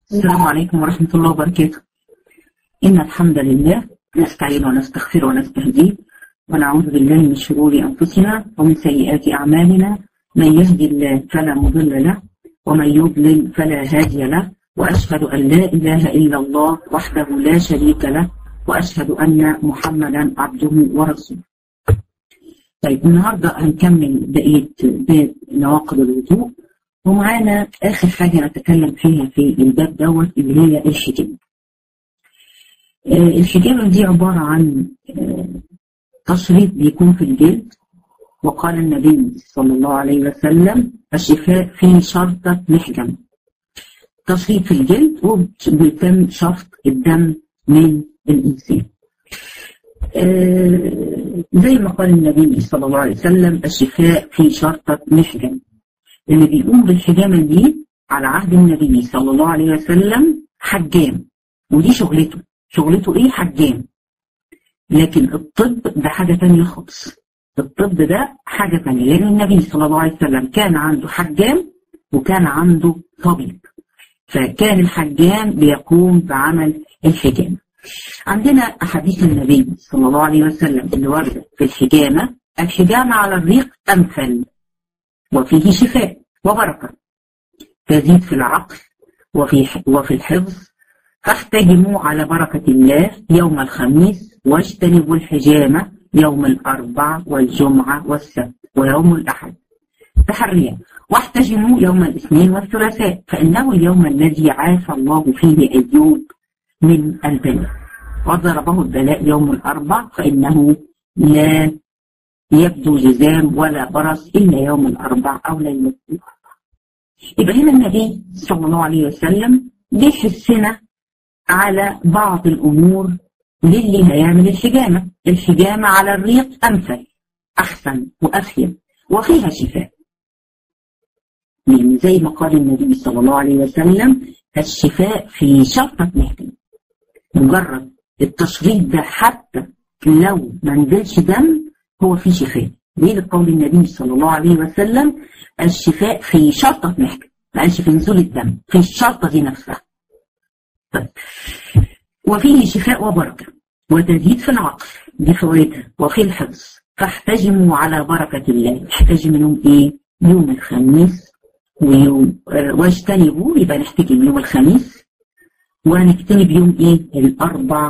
السلام عليكم ورحمة الله وبركاته إن الحمد لله نستعين ونستغفر ونستهديه ونعوذ بالله من شرور أنفسنا ومن سيئات أعمالنا من يهدي الله فلا مضل له ومن يضلل فلا هادي له وأشهد أن لا إله إلا الله وحده لا شريك له وأشهد أن محمدا عبده ورسوله طيب النهاردة هنكمل بقية باب نواقض الوضوء ومعانا آخر حاجة نتكلم فيها في الباب دوت اللي هي الحجامة. آه الحجامة دي عبارة عن آه تشريط بيكون في الجلد وقال النبي صلى الله عليه وسلم الشفاء في شرطة محجم تشريط في الجلد وبيتم شفط الدم من الإنسان. آه زي ما قال النبي صلى الله عليه وسلم الشفاء في شرطة محجم اللي بيقوم بالحجامة دي على عهد النبي صلى الله عليه وسلم حجام ودي شغلته شغلته ايه حجام لكن الطب ده حاجة تانية خالص الطب ده حاجة تانية لأن النبي صلى الله عليه وسلم كان عنده حجام وكان عنده طبيب فكان الحجام بيقوم بعمل الحجامة عندنا أحاديث النبي صلى الله عليه وسلم اللي واردة في الحجامة الحجامة على الريق أمثل وفيه شفاء وبركة تزيد في العقل وفي وفي الحفظ فاحتجموا على بركة الله يوم الخميس واجتنبوا الحجامة يوم الأربع والجمعة والسبت ويوم الأحد تحريا واحتجموا يوم الاثنين والثلاثاء فإنه اليوم الذي عافى الله فيه أيوب من البلاء وضربه البلاء يوم الأربع فإنه لا يبدو جزام ولا برص إلا يوم الأربع أو ليلة الأربع يبقى هنا النبي صلى الله عليه وسلم بيحسنا على بعض الأمور للي هيعمل الحجامة الحجامة على الريق أمثل أحسن وأفيد وفيها شفاء يعني زي ما قال النبي صلى الله عليه وسلم الشفاء في شرطة محكم مجرد التشريط ده حتى لو ما نزلش دم هو في شفاء ليه لقول النبي صلى الله عليه وسلم الشفاء في شرطة محكم ما قالش في نزول الدم في الشرطة دي نفسها طيب. وفيه شفاء وبركة وتزيد في العقل دي فوائدها وفي الحفظ فاحتجموا على بركة الله احتجم يوم ايه يوم الخميس ويوم اه واجتنبوا يبقى نحتجم يوم الخميس وهنجتنب يوم ايه الاربع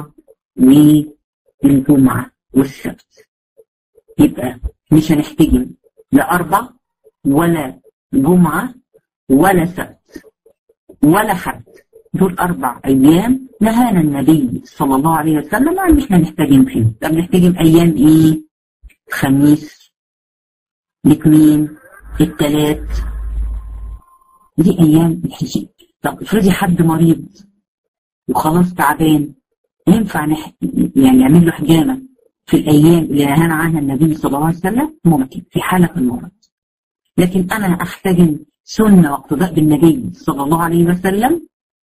والجمعة والسبت يبقى مش هنحتجم لا أربع ولا جمعة ولا سبت ولا حد دول أربع أيام نهانا النبي صلى الله عليه وسلم عن احنا نحتجم فيهم طب نحتجم أيام إيه؟ الخميس الاثنين الثلاث دي أيام الحجاب طب افرضي حد مريض وخلاص تعبان ينفع نح... يعني نعمل له حجامه في الأيام اللي نهانا عنها النبي صلى الله عليه وسلم ممكن في حالة المرض لكن أنا أحتجم سنة واقتداء بالنبي صلى الله عليه وسلم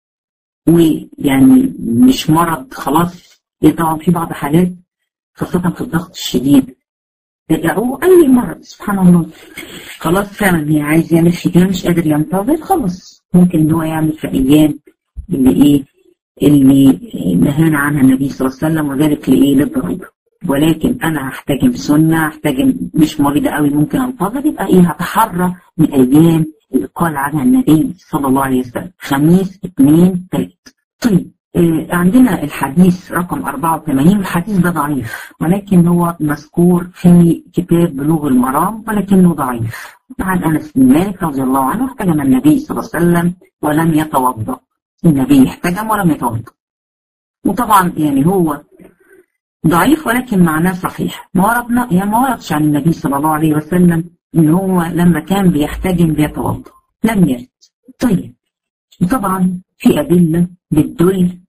ويعني مش مرض خلاص طبعا في بعض حالات خاصة في الضغط الشديد أو أي مرض سبحان الله خلاص فعلا هي عايز يعمل حجام مش قادر ينتظر خلاص ممكن إن هو يعمل في أيام اللي إيه اللي نهانا عنها النبي صلى الله عليه وسلم وذلك لإيه للضرورة ولكن انا هحتاجم سنه هحتاجم مش مريضه قوي ممكن انتظر يبقى ايه هتحرى من الايام اللي قال عنها النبي صلى الله عليه وسلم خميس اثنين ثلاث طيب آه عندنا الحديث رقم 84 الحديث ده ضعيف ولكن هو مذكور في كتاب بلوغ المرام ولكنه ضعيف عن انس بن مالك رضي الله عنه احتجم النبي صلى الله عليه وسلم ولم يتوضا النبي احتجم ولم يتوضا وطبعا يعني هو ضعيف ولكن معناه صحيح ما وردنا يعني ما وردش عن النبي صلى الله عليه وسلم ان هو لما كان بيحتجم بيتوضا لم يرد طيب طبعا في ادله بتدل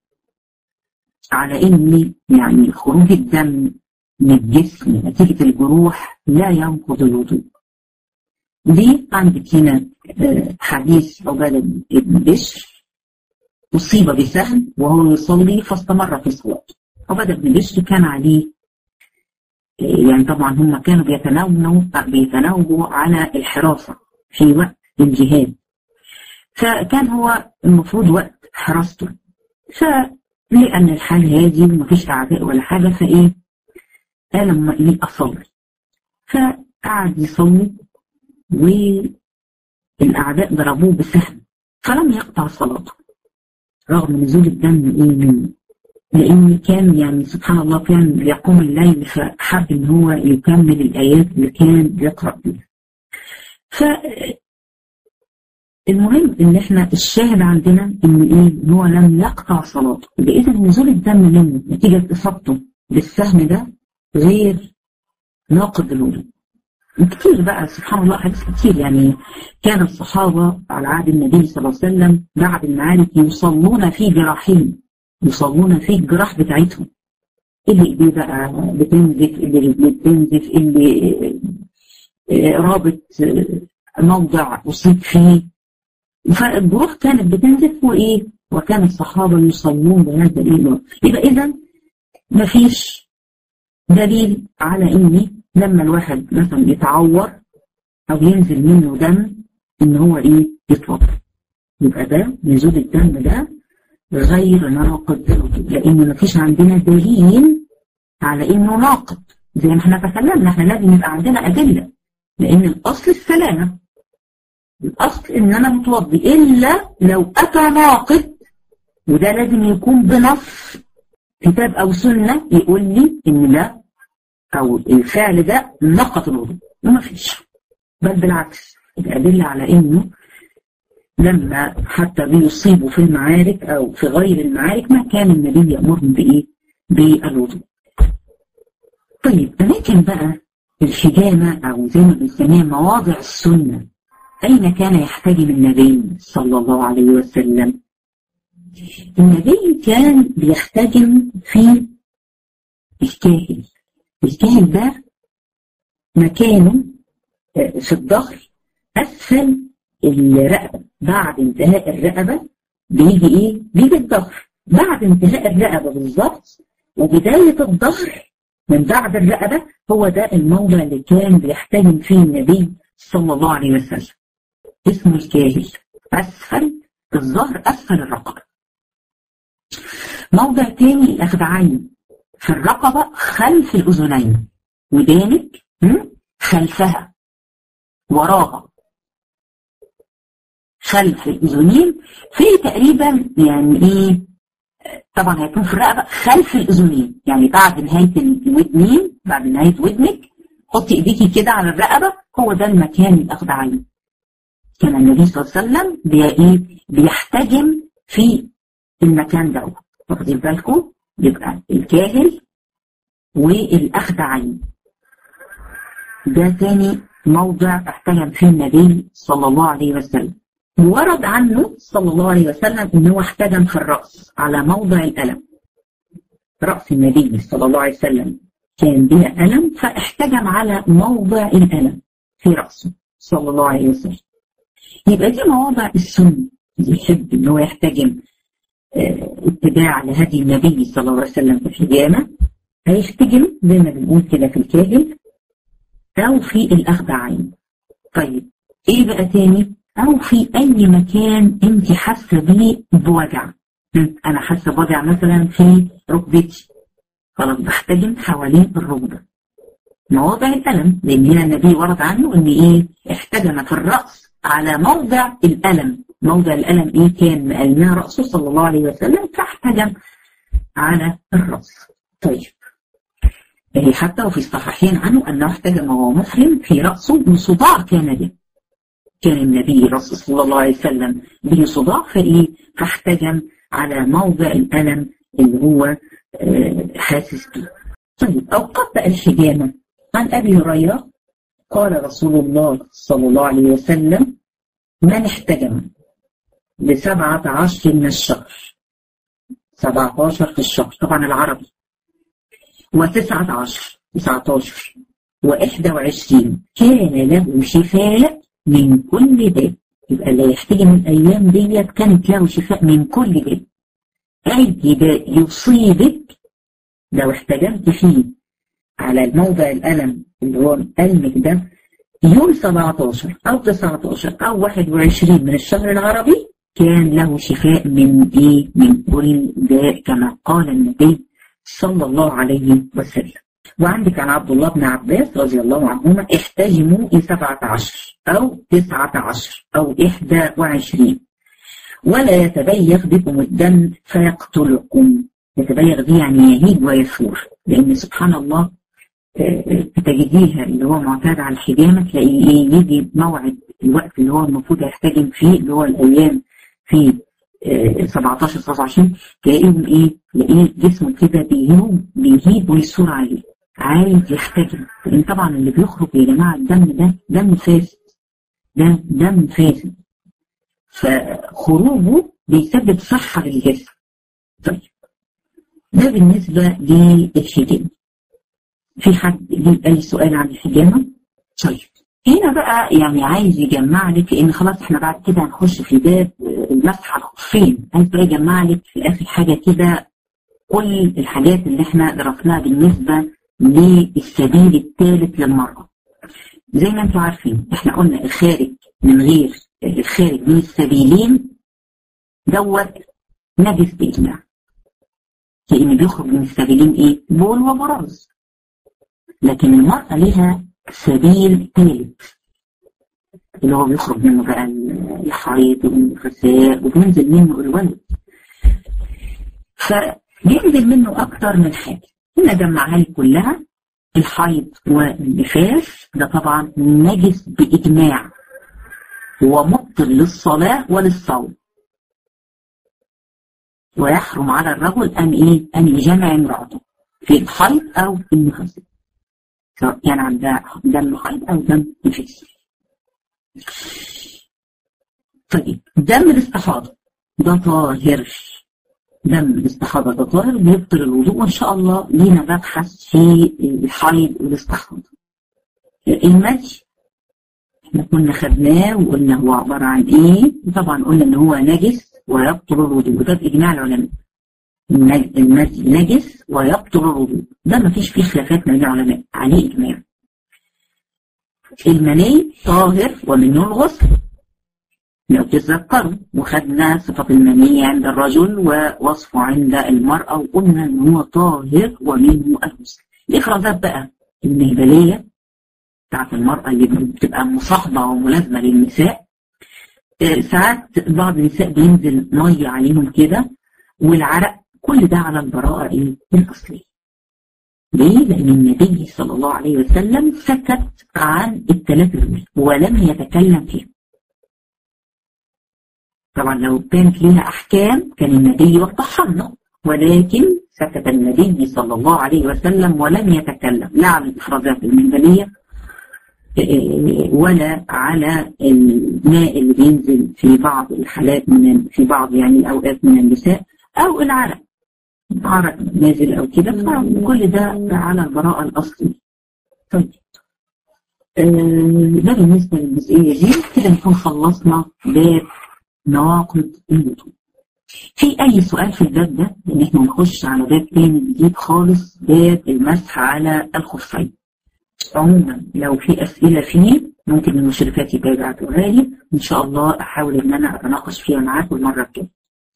على ان يعني خروج الدم من الجسم نتيجه الجروح لا ينقض الوضوء دي عندك هنا حديث عبادة بن بشر أصيب بسهم وهو يصلي فاستمر في صلاته عبادة بن بشر كان عليه يعني طبعا هم كانوا بيتناوبوا بيتناوبوا على الحراسة في وقت الجهاد فكان هو المفروض وقت حراسته فلأن الحال هادي ومفيش أعداء ولا حاجة فإيه قال أما إيه أصلي فقعد يصلي والأعداء ضربوه بسهم فلم يقطع صلاته رغم نزول الدم إيه منه لأن كان يعني سبحان الله كان يقوم الليل فحب إن هو يكمل الآيات اللي كان يقرأ بيها. ف المهم إن إحنا الشاهد عندنا إن إيه هو لم يقطع صلاته، إذا نزول الدم منه نتيجة إصابته بالسهم ده غير ناقض الوضوء. كتير بقى سبحان الله حديث كتير يعني كان الصحابة على عهد النبي صلى الله عليه وسلم بعد المعارك يصلون في جراحين يصلون في الجراح بتاعتهم اللي ايديه بقى بتنزف اللي رجليه بتنزف اللي رابط موضع اصيب فيه فالجروح كانت بتنزف وايه وكان الصحابه يصلون بهذا الايه يبقى اذا مفيش دليل على ان لما الواحد مثلا يتعور او ينزل منه دم ان هو ايه يتوضا يبقى ده نزول الدم ده غير ناقض لان مفيش عندنا دليل على انه ناقض زي ما احنا تكلمنا احنا لازم يبقى عندنا ادله لان الاصل السلامه الاصل ان انا متوضي الا لو اتى ناقض وده لازم يكون بنص كتاب او سنه يقول لي ان ده او الفعل ده نقض الوضوء ومفيش بل بالعكس الادله على انه لما حتى بيصيبوا في المعارك أو في غير المعارك ما كان النبي يأمرهم بإيه؟ بالوضوء. طيب أماكن بقى الحجامة أو زي ما بنسميها مواضع السنة أين كان يحتجم النبي صلى الله عليه وسلم؟ النبي كان بيحتجم في الكاهل الكاهل ده مكانه في الظهر أسفل الرقبة بعد انتهاء الرقبة بيجي ايه؟ بيجي الظهر بعد انتهاء الرقبة بالظبط وبداية الظهر من بعد الرقبة هو ده الموضع اللي كان بيحتجم فيه النبي صلى الله عليه وسلم اسمه الكاهل أسفل الظهر أسفل الرقبة موضع تاني الأخدعين في الرقبة خلف الأذنين ودانك خلفها وراها خلف الأذنين في تقريبا يعني إيه طبعا هيكون في الرقبة خلف الأذنين يعني بعد نهاية الودنين بعد نهاية ودنك حطي إيديكي كده على الرقبة هو ده المكان الأخضعين كان النبي صلى الله عليه وسلم بي إيه بيحتجم في المكان ده واخدين بالكم يبقى الكاهل والأخدعين ده تاني موضع احتجم فيه النبي صلى الله عليه وسلم ورد عنه صلى الله عليه وسلم ان هو احتجم في الرأس على موضع الألم رأس النبي صلى الله عليه وسلم كان بها ألم فاحتجم على موضع الألم في رأسه صلى الله عليه وسلم يبقى دي مواضع السنة اللي يحب ان هو يحتجم اه اتباع لهدي النبي صلى الله عليه وسلم في الحجامة هيحتجم زي ما بنقول كده في الكاهل أو في الأخدعين طيب إيه بقى تاني أو في أي مكان أنت حاسة بيه بوجع أنا حاسة بوجع مثلا في ركبتي خلاص بحتجم حوالين الركبة مواضع الألم لأن هنا النبي ورد عنه إن إيه احتجم في الرأس على موضع الألم موضع الألم إيه كان مقلناه رأسه صلى الله عليه وسلم فاحتجم على الرأس طيب يعني حتى وفي الصحيحين عنه أنه احتجم وهو محرم في رأسه بصداع كان به كان النبي رسول صلى الله عليه وسلم به صداع فإيه فاحتجم على موضع الألم اللي هو حاسس به طيب أوقات بقى الحجامة عن أبي هريرة قال رسول الله صلى الله عليه وسلم من احتجم بسبعة عشر من الشهر سبعة عشر في الشهر طبعا العربي وتسعة عشر تسعة عشر وإحدى وعشرين كان له شفاء من كل داء يبقى اللي يحتجم الأيام ديت كانت له شفاء من كل داء أي داء يصيبك لو احتجمت فيه على الموضع الألم اللي هو ألمك ده يوم 17 أو 19 أو 21 من الشهر العربي كان له شفاء من ايه من كل داء كما قال النبي صلى الله عليه وسلم وعندك عن عبد الله بن عباس رضي الله عنهما احتجموا إن سبعة عشر أو تسعة عشر أو إحدى وعشرين ولا يتبيغ بكم الدم فيقتلكم يتبيغ دي يعني يهيج ويثور لأن سبحان الله تجديها اللي هو معتاد على الحجامة تلاقيه ايه يجي موعد الوقت اللي هو المفروض يحتجم فيه اللي هو الأيام في 17 19 تلاقيهم ايه تلاقيه جسمه كده بيهيب بيهيب ويثور عليه عايز يحتجم لان طبعا اللي بيخرج يا جماعه الدم ده دم فاسد ده دم فاسد فخروجه بيسبب صحه للجسم طيب ده بالنسبه للحجامه في حد ليه اي سؤال عن الحجامه؟ طيب هنا بقى يعني عايز يجمع لك لان خلاص احنا بعد كده هنخش في باب المسح على الخفين عايز بقى يجمع لك في اخر حاجه كده كل الحاجات اللي احنا درسناها بالنسبه للسبيل الثالث للمرأة زي ما انتم عارفين احنا قلنا الخارج من غير الخارج من السبيلين دوت نجس بإجماع لأن بيخرج من السبيلين ايه؟ بول وبراز لكن المرأة لها سبيل ثالث اللي هو بيخرج منه بقى الحيض والنفساء وبينزل منه الولد فبينزل منه أكتر من حاجة هنا جمعها لي كلها الحيض والنفاس ده طبعا نجس بإجماع ومبطل للصلاة وللصوم ويحرم على الرجل أن إيه أن يجامع امرأته في الحيض أو في النفاس سواء كان عندها دم حيض أو دم نفاس طيب دم الاستحاضة ده طاهر دم الاستحاضة ده طاهر بيبطل الوضوء وإن شاء الله لينا مبحث في الحيض والاستحاضة المجي احنا كنا خدناه وقلنا هو عبارة عن ايه طبعا قلنا ان هو نجس ويبطل الوضوء ده بإجماع العلماء المجي نجس ويبطل الوضوء ده ما فيش فيه خلافات ما بين العلماء عليه إجماع المني طاهر ومنه الغسل لو تتذكروا وخدنا صفة المني عند الرجل ووصفه عند المرأة وقلنا ان هو طاهر ومنه الغسل الإفرازات بقى المهبلية بتاعت المرأة اللي بتبقى مصاحبة وملازمة للنساء ساعات بعض النساء بينزل مية عليهم كده والعرق كل ده على البراءة ايه الأصلية ليه؟ لأن النبي صلى الله عليه وسلم سكت عن الثلاثة دول ولم يتكلم فيهم طبعا لو كانت لها أحكام كان النبي وضحها لنا ولكن سكت النبي صلى الله عليه وسلم ولم يتكلم لا عن الإفرازات المنزلية ولا على الماء اللي بينزل في بعض الحالات من في بعض يعني الأوقات من النساء أو العرق عرق نازل أو كده فكل ده على البراءة الأصلية طيب ده بالنسبة للجزئية دي كده نكون خلصنا باب نواقض الوضوء في أي سؤال في الباب ده لأن احنا نخش على باب تاني جديد خالص باب المسح على الخفين عموما لو في أسئلة فيه ممكن المشرفات يبقى يبعتوها لي إن شاء الله أحاول إن أنا أتناقش فيها معاكم المرة الجاية.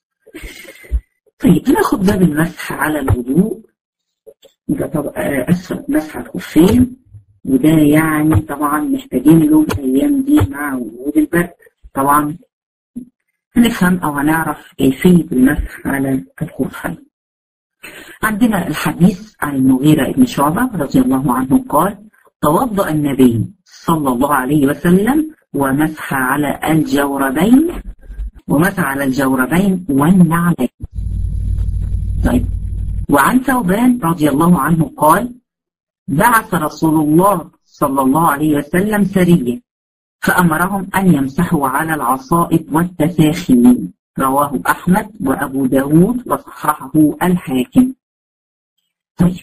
طيب هناخد باب المسح على الوضوء ده طبعا أسفل مسح الخفين وده يعني طبعا محتاجين له الأيام دي مع وجود البرد طبعا هنفهم أو هنعرف كيفية المسح على الخفين. عندنا الحديث عن المغيرة بن شعبة رضي الله عنه قال توضأ النبي صلى الله عليه وسلم ومسح على الجوربين ومسح على الجوربين والنعلين طيب وعن ثوبان رضي الله عنه قال بعث رسول الله صلى الله عليه وسلم سرية فأمرهم أن يمسحوا على العصائب والتساخين رواه أحمد وأبو داود وصححه الحاكم طيب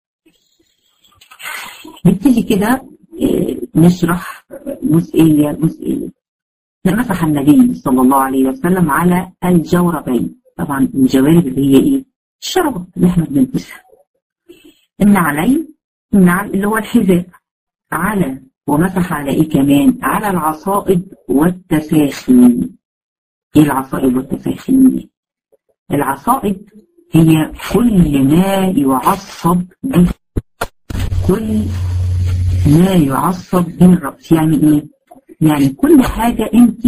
نبتدي كده نشرح جزئية جزئية مسح النبي صلى الله عليه وسلم على الجوربين طبعا الجوارب اللي هي ايه الشربة اللي احنا بنلبسها النعلين النعل اللي هو الحذاء على ومسح على ايه كمان على العصائب والتساخين ايه العصائب والتفاخين دي العصائب هي كل ما يعصب به كل ما يعصب به الرأس يعني ايه يعني كل حاجة انت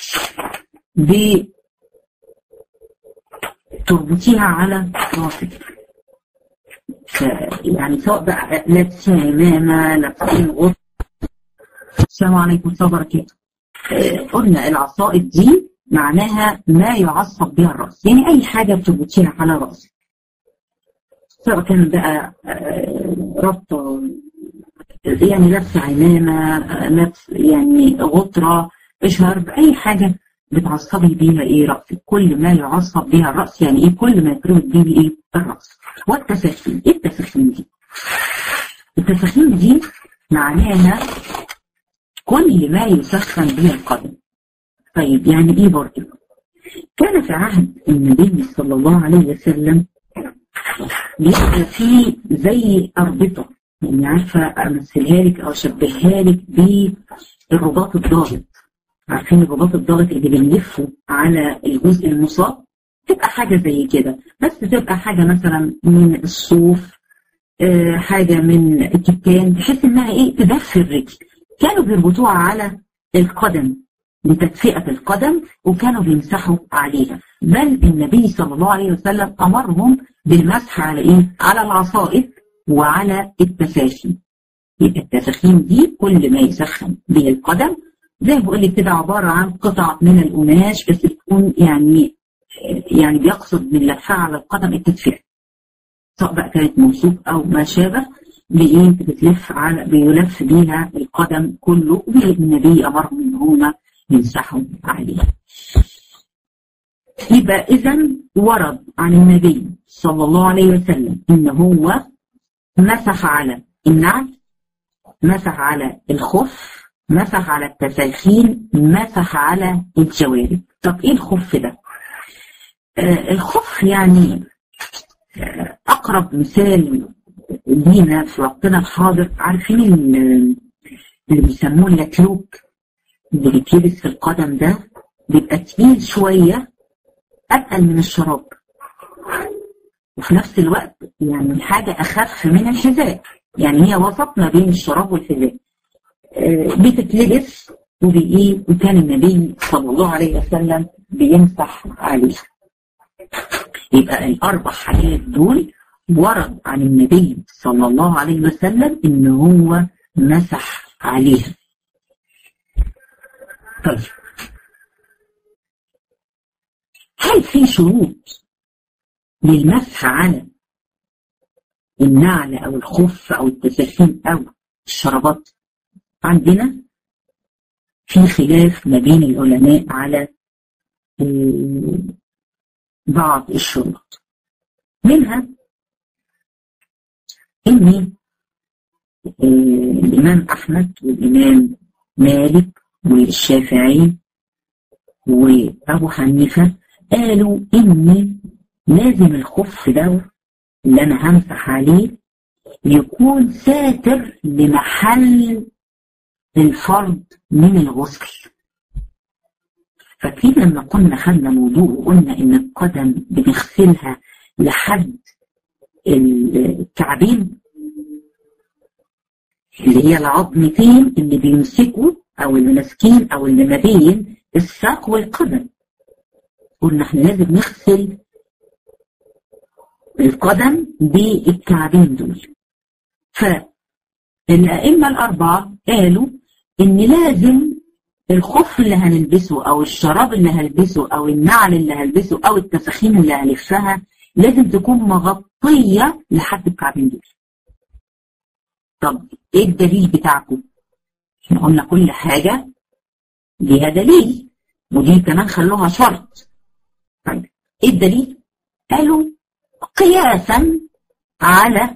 تربطيها على راسك يعني سواء بقى لابسه عمامة لابسين غط السلام عليكم ورحمة الله وبركاته قلنا العصائب دي معناها ما يعصب بها الرأس يعني أي حاجة بتربطيها على رأسك سواء كان بقى ربطة يعني لابسة عمامة لابس يعني غطرة شرب أي حاجة بتعصبي بيها ايه رأسك كل ما يعصب بيها الرأس يعني ايه كل ما يتربط بيه ايه الرأس والتسخين ايه التسخين دي التسخين دي معناها كل ما يسخن به القدم طيب يعني ايه برضه كان في عهد النبي صلى الله عليه وسلم بيبقى فيه زي أربطة يعني عارفة أمثلها لك أو أشبهها لك بالرباط الضاغط عارفين الرباط الضاغط اللي بنلفه على الجزء المصاب تبقى حاجة زي كده بس تبقى حاجة مثلا من الصوف آه حاجة من الكتان بحيث انها ايه تدفي الرجل كانوا بيربطوها على القدم لتدفئة القدم وكانوا بيمسحوا عليها بل النبي صلى الله عليه وسلم أمرهم بالمسح على إيه؟ على العصائب وعلى التفاشي يبقى التفاخين دي كل ما يسخن به القدم زي ما بقول لك كده عبارة عن قطع من القماش بس تكون يعني يعني بيقصد من لفها على القدم التدفئة سواء بقى كانت موصوف أو ما شابه بإيه بتلف على بيلف بيها القدم كله والنبي أمرهم إن هما يمسحوا عليه يبقى إذا ورد عن النبي صلى الله عليه وسلم إن هو مسح على النعل مسح على الخف مسح على التساخين مسح على الجوارب طب إيه الخف ده؟ آه الخف يعني آه أقرب مثال لينا في وقتنا الحاضر عارفين اللي بيسموه اللاتلوك اللي بيتلبس في القدم ده بيبقى تقيل شوية أتقل من الشراب وفي نفس الوقت يعني حاجة أخف من الحذاء يعني هي وسط ما بين الشراب والحذاء آه بتتلبس وبإيه وكان النبي صلى الله عليه وسلم بيمسح عليها يبقى الأربع حاجات دول ورد عن النبي صلى الله عليه وسلم إن هو مسح عليها طيب هل في شروط للمسح على النعل أو الخف أو التساخين أو الشرابات عندنا في خلاف ما بين العلماء على بعض الشروط منها إن الإمام أحمد والإمام مالك والشافعي وأبو حنيفة قالوا إن لازم الخف ده اللي أنا همسح عليه يكون ساتر لمحل الفرض من الغسل فاكرين لما كنا خدنا الوضوء وقلنا إن القدم بنغسلها لحد الكعبين اللي هي العظمتين اللي بيمسكوا او اللي ماسكين او اللي ما بين الساق والقدم قلنا احنا لازم نغسل القدم بالكعبين دول فالأئمة الأربعة قالوا إن لازم الخف اللي هنلبسه أو الشراب اللي هلبسه أو النعل اللي هلبسه أو التسخين اللي هلفها لازم تكون مغطية لحد الكعبين دول طب ايه الدليل بتاعكم احنا قلنا كل حاجة ليها دليل ودي كمان خلوها شرط طيب ايه الدليل قالوا قياسا على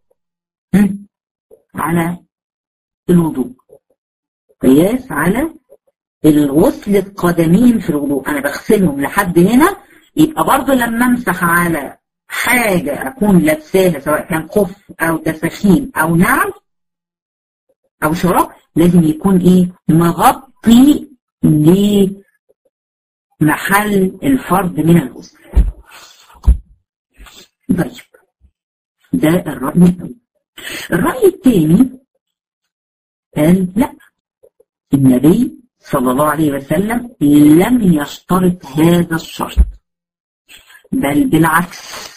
على الوضوء قياس على الغسل القدمين في الوضوء انا بغسلهم لحد هنا يبقى برضه لما امسح على حاجة أكون لابساها سواء كان خف أو تسخين أو نعل أو شراب لازم يكون إيه مغطي محل الفرض من الغسل طيب ده الرأي الأول الرأي الثاني قال لا النبي صلى الله عليه وسلم لم يشترط هذا الشرط بل بالعكس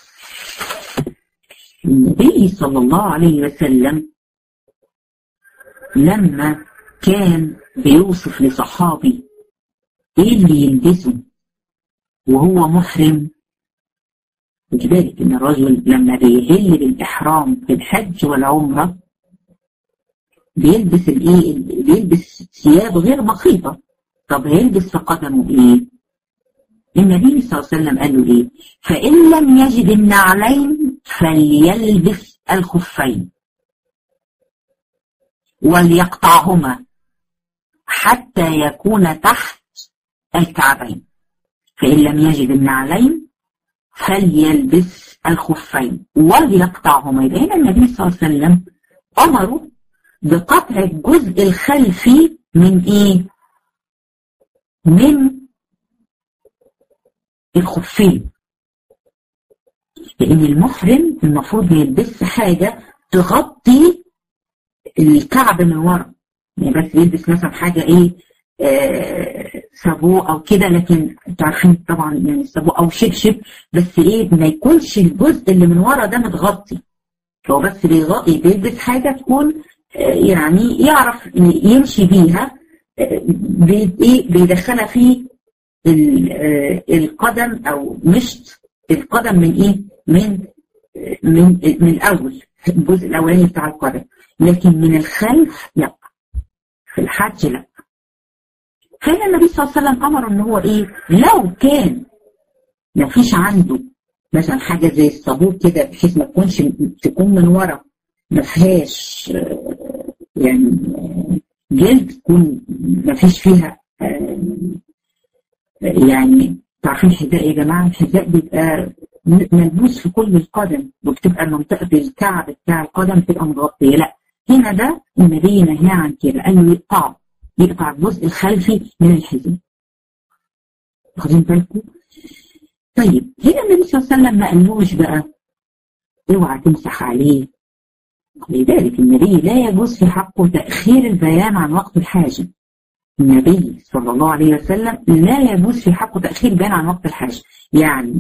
النبي صلى الله عليه وسلم لما كان بيوصف لصحابي ايه اللي يلبسه وهو محرم خد بالك ان الرجل لما بيهل بالاحرام في الحج والعمره بيلبس الايه بيلبس ثياب غير بسيطه طب هيلبس في قدمه ايه النبي صلى الله عليه وسلم قال له ايه فان لم يجد النعلين فليلبس الخفين وليقطعهما حتى يكون تحت الكعبين فإن لم يجد النعلين فليلبس الخفين وليقطعهما يبقى هنا النبي صلى الله عليه وسلم أمره بقطع الجزء الخلفي من إيه؟ من الخفين لأن المحرم المفروض يلبس حاجة تغطي الكعب من ورا يعني بس يلبس مثلا حاجة ايه آه سابو او كده لكن انتوا عارفين طبعا يعني سابو او شبشب بس ايه ما يكونش الجزء اللي من ورا ده متغطي هو بس بيغطي بيلبس حاجة تكون آه يعني يعرف يمشي بيها آه ايه بيدخلها في القدم او مشط القدم من ايه من من من الاول الجزء الاولاني بتاع القدم لكن من الخلف لا في الحج لا فهنا النبي صلى الله عليه وسلم امر ان هو ايه لو كان ما فيش عنده مثلا حاجه زي الصابون كده بحيث ما تكونش تكون من ورا ما فيهاش يعني جلد تكون ما فيش فيها يعني عارفين الحذاء يا جماعه الحذاء بيبقى ملبوس في كل القدم وبتبقى منطقه الكعب بتاع القدم بتبقى متغطيه لا هنا ده النبي نهى عن كده قال له يقطع يقطع الجزء الخلفي من الحزام واخدين بالكم طيب هنا النبي صلى الله عليه وسلم ما قالوش بقى اوعى تمسح عليه لذلك النبي لا يجوز في حقه تأخير البيان عن وقت الحاجة النبي صلى الله عليه وسلم لا يجوز في حقه تأخير البيان عن وقت الحاجة يعني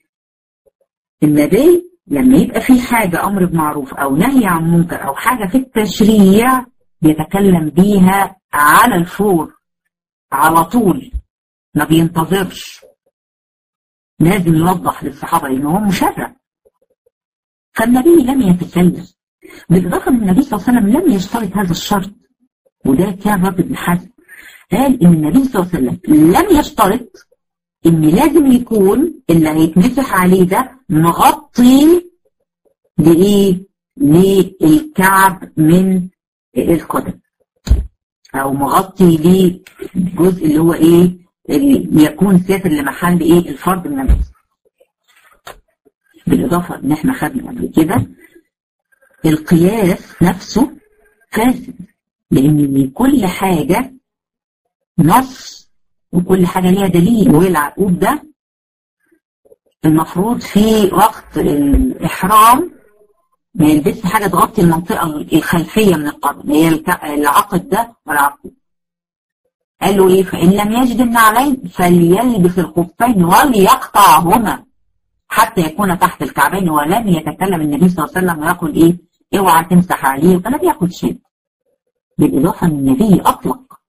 النبي لما يبقى في حاجة أمر بمعروف أو نهي عن منكر أو حاجة في التشريع بيتكلم بيها على الفور على طول ما بينتظرش لازم يوضح للصحابة لأن هو مشرع فالنبي لم يتكلم بالإضافة أن النبي صلى الله عليه وسلم لم يشترط هذا الشرط وده كان رد بن حزم قال إن النبي صلى الله عليه وسلم لم يشترط إن لازم يكون اللي هيتمسح عليه ده مغطي لإيه؟ للكعب من القدم أو مغطي للجزء اللي هو إيه؟ اللي يكون ساتر لمحل إيه؟ الفرد من الجسم. بالإضافة إن إحنا خدنا قبل كده القياس نفسه فاسد لأن كل حاجة نص وكل حاجة ليها دليل والعقوب ده المفروض في وقت الإحرام ما يلبسش حاجة تغطي المنطقة الخلفية من القدم هي العقد ده والعقوب قال له ايه فإن لم يجد النعلين فليلبس الخفين وليقطعهما حتى يكون تحت الكعبين ولم يتكلم النبي صلى الله عليه وسلم ويقول ايه اوعى تمسح عليه فلم ياخد شيء بالإضافة أن النبي أطلق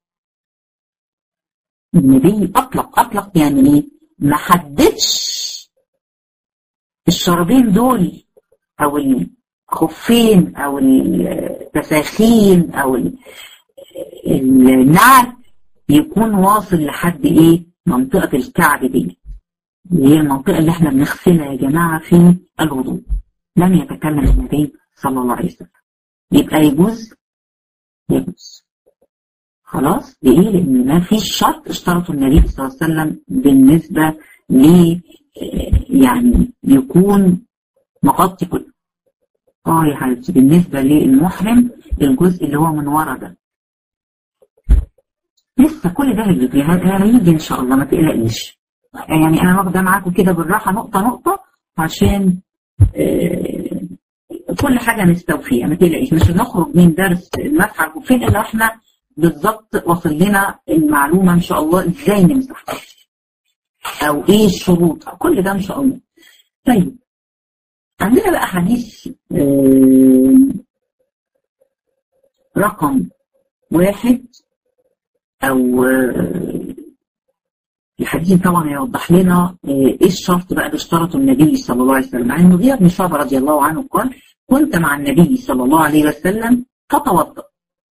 النبي أطلق أطلق يعني إيه؟ ما حددش الشرابين دول أو الخفين أو التساخين أو النعل يكون واصل لحد إيه منطقة الكعب دي اللي هي المنطقة اللي احنا بنغسلها يا جماعة في الوضوء لم يتكلم النبي صلى الله عليه وسلم يبقى يجوز يجوز خلاص لإيه؟ لأن ما فيش شرط اشترطه النبي صلى الله عليه وسلم بالنسبة ل يعني يكون مغطي كله. اه يا حبيبتي بالنسبة للمحرم الجزء اللي هو من ورا ده. لسه كل ده هيجي هيجي ان شاء الله ما تقلقيش يعني انا واخده معاكم كده بالراحه نقطه نقطه عشان آه كل حاجه نستوفيها ما تقلقيش مش هنخرج من درس المسح على الخفين الا احنا بالظبط واصل لنا المعلومه ان شاء الله ازاي نمسح او ايه الشروط او كل ده ان شاء الله طيب عندنا بقى حديث آه رقم واحد او الحديث طبعا هيوضح لنا ايه الشرط بقى اللي اشترطه النبي صلى الله عليه وسلم عن المغيرة بن شعبة رضي الله عنه قال كنت مع النبي صلى الله عليه وسلم فتوضأ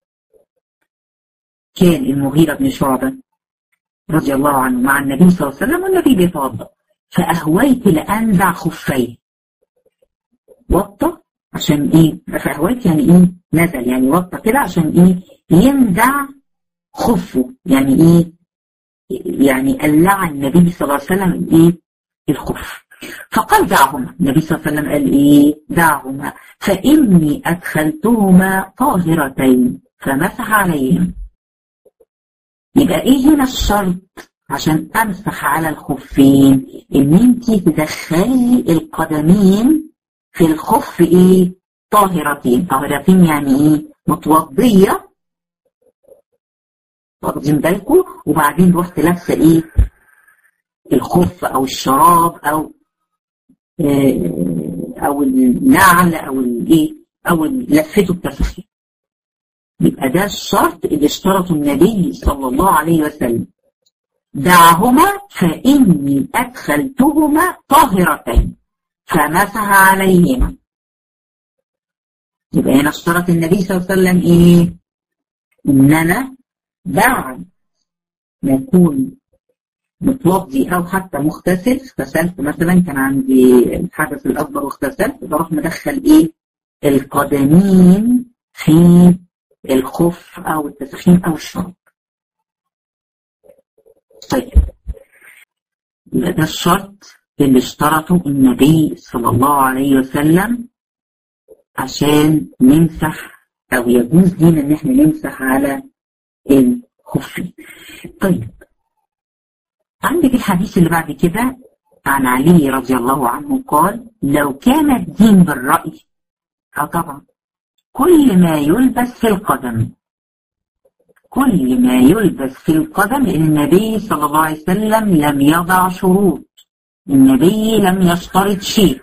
كان المغيرة بن شعبة رضي الله عنه مع النبي صلى الله عليه وسلم والنبي بيتوضأ فأهويت لأنزع خفيه وطى عشان ايه فأهويت يعني ايه نزل يعني وطى كده عشان ايه ينزع خفه يعني ايه يعني قلع النبي صلى الله عليه وسلم ايه الخف فقال دعهما النبي صلى الله عليه وسلم قال ايه دعهما فاني ادخلتهما طاهرتين فمسح عليهم يبقى ايه هنا الشرط عشان امسح على الخفين ان انت تدخلي القدمين في الخف ايه طاهرتين طاهرتين يعني ايه متوضيه واخدين بالكم وبعدين رحت لابسه ايه الخف او الشراب او او النعل او الايه او لفته التفخيم يبقى ده الشرط اللي اشترطه النبي صلى الله عليه وسلم دعهما فاني ادخلتهما طاهرتين فمسح عليهما يبقى هنا اشترط النبي صلى الله عليه وسلم ايه ان انا بعد ما يكون متوضي او حتى مغتسل اغتسلت مثلا كان عندي الحدث الاكبر واغتسلت بروح مدخل ايه القدمين في الخف او التسخين او الشرب طيب يبقى ده الشرط اللي اشترطه النبي صلى الله عليه وسلم عشان نمسح او يجوز لينا ان احنا نمسح على الخفين طيب عندك الحديث اللي بعد كده عن علي رضي الله عنه قال لو كان الدين بالرأي اه طبعا كل ما يلبس في القدم كل ما يلبس في القدم النبي صلى الله عليه وسلم لم يضع شروط النبي لم يشترط شيء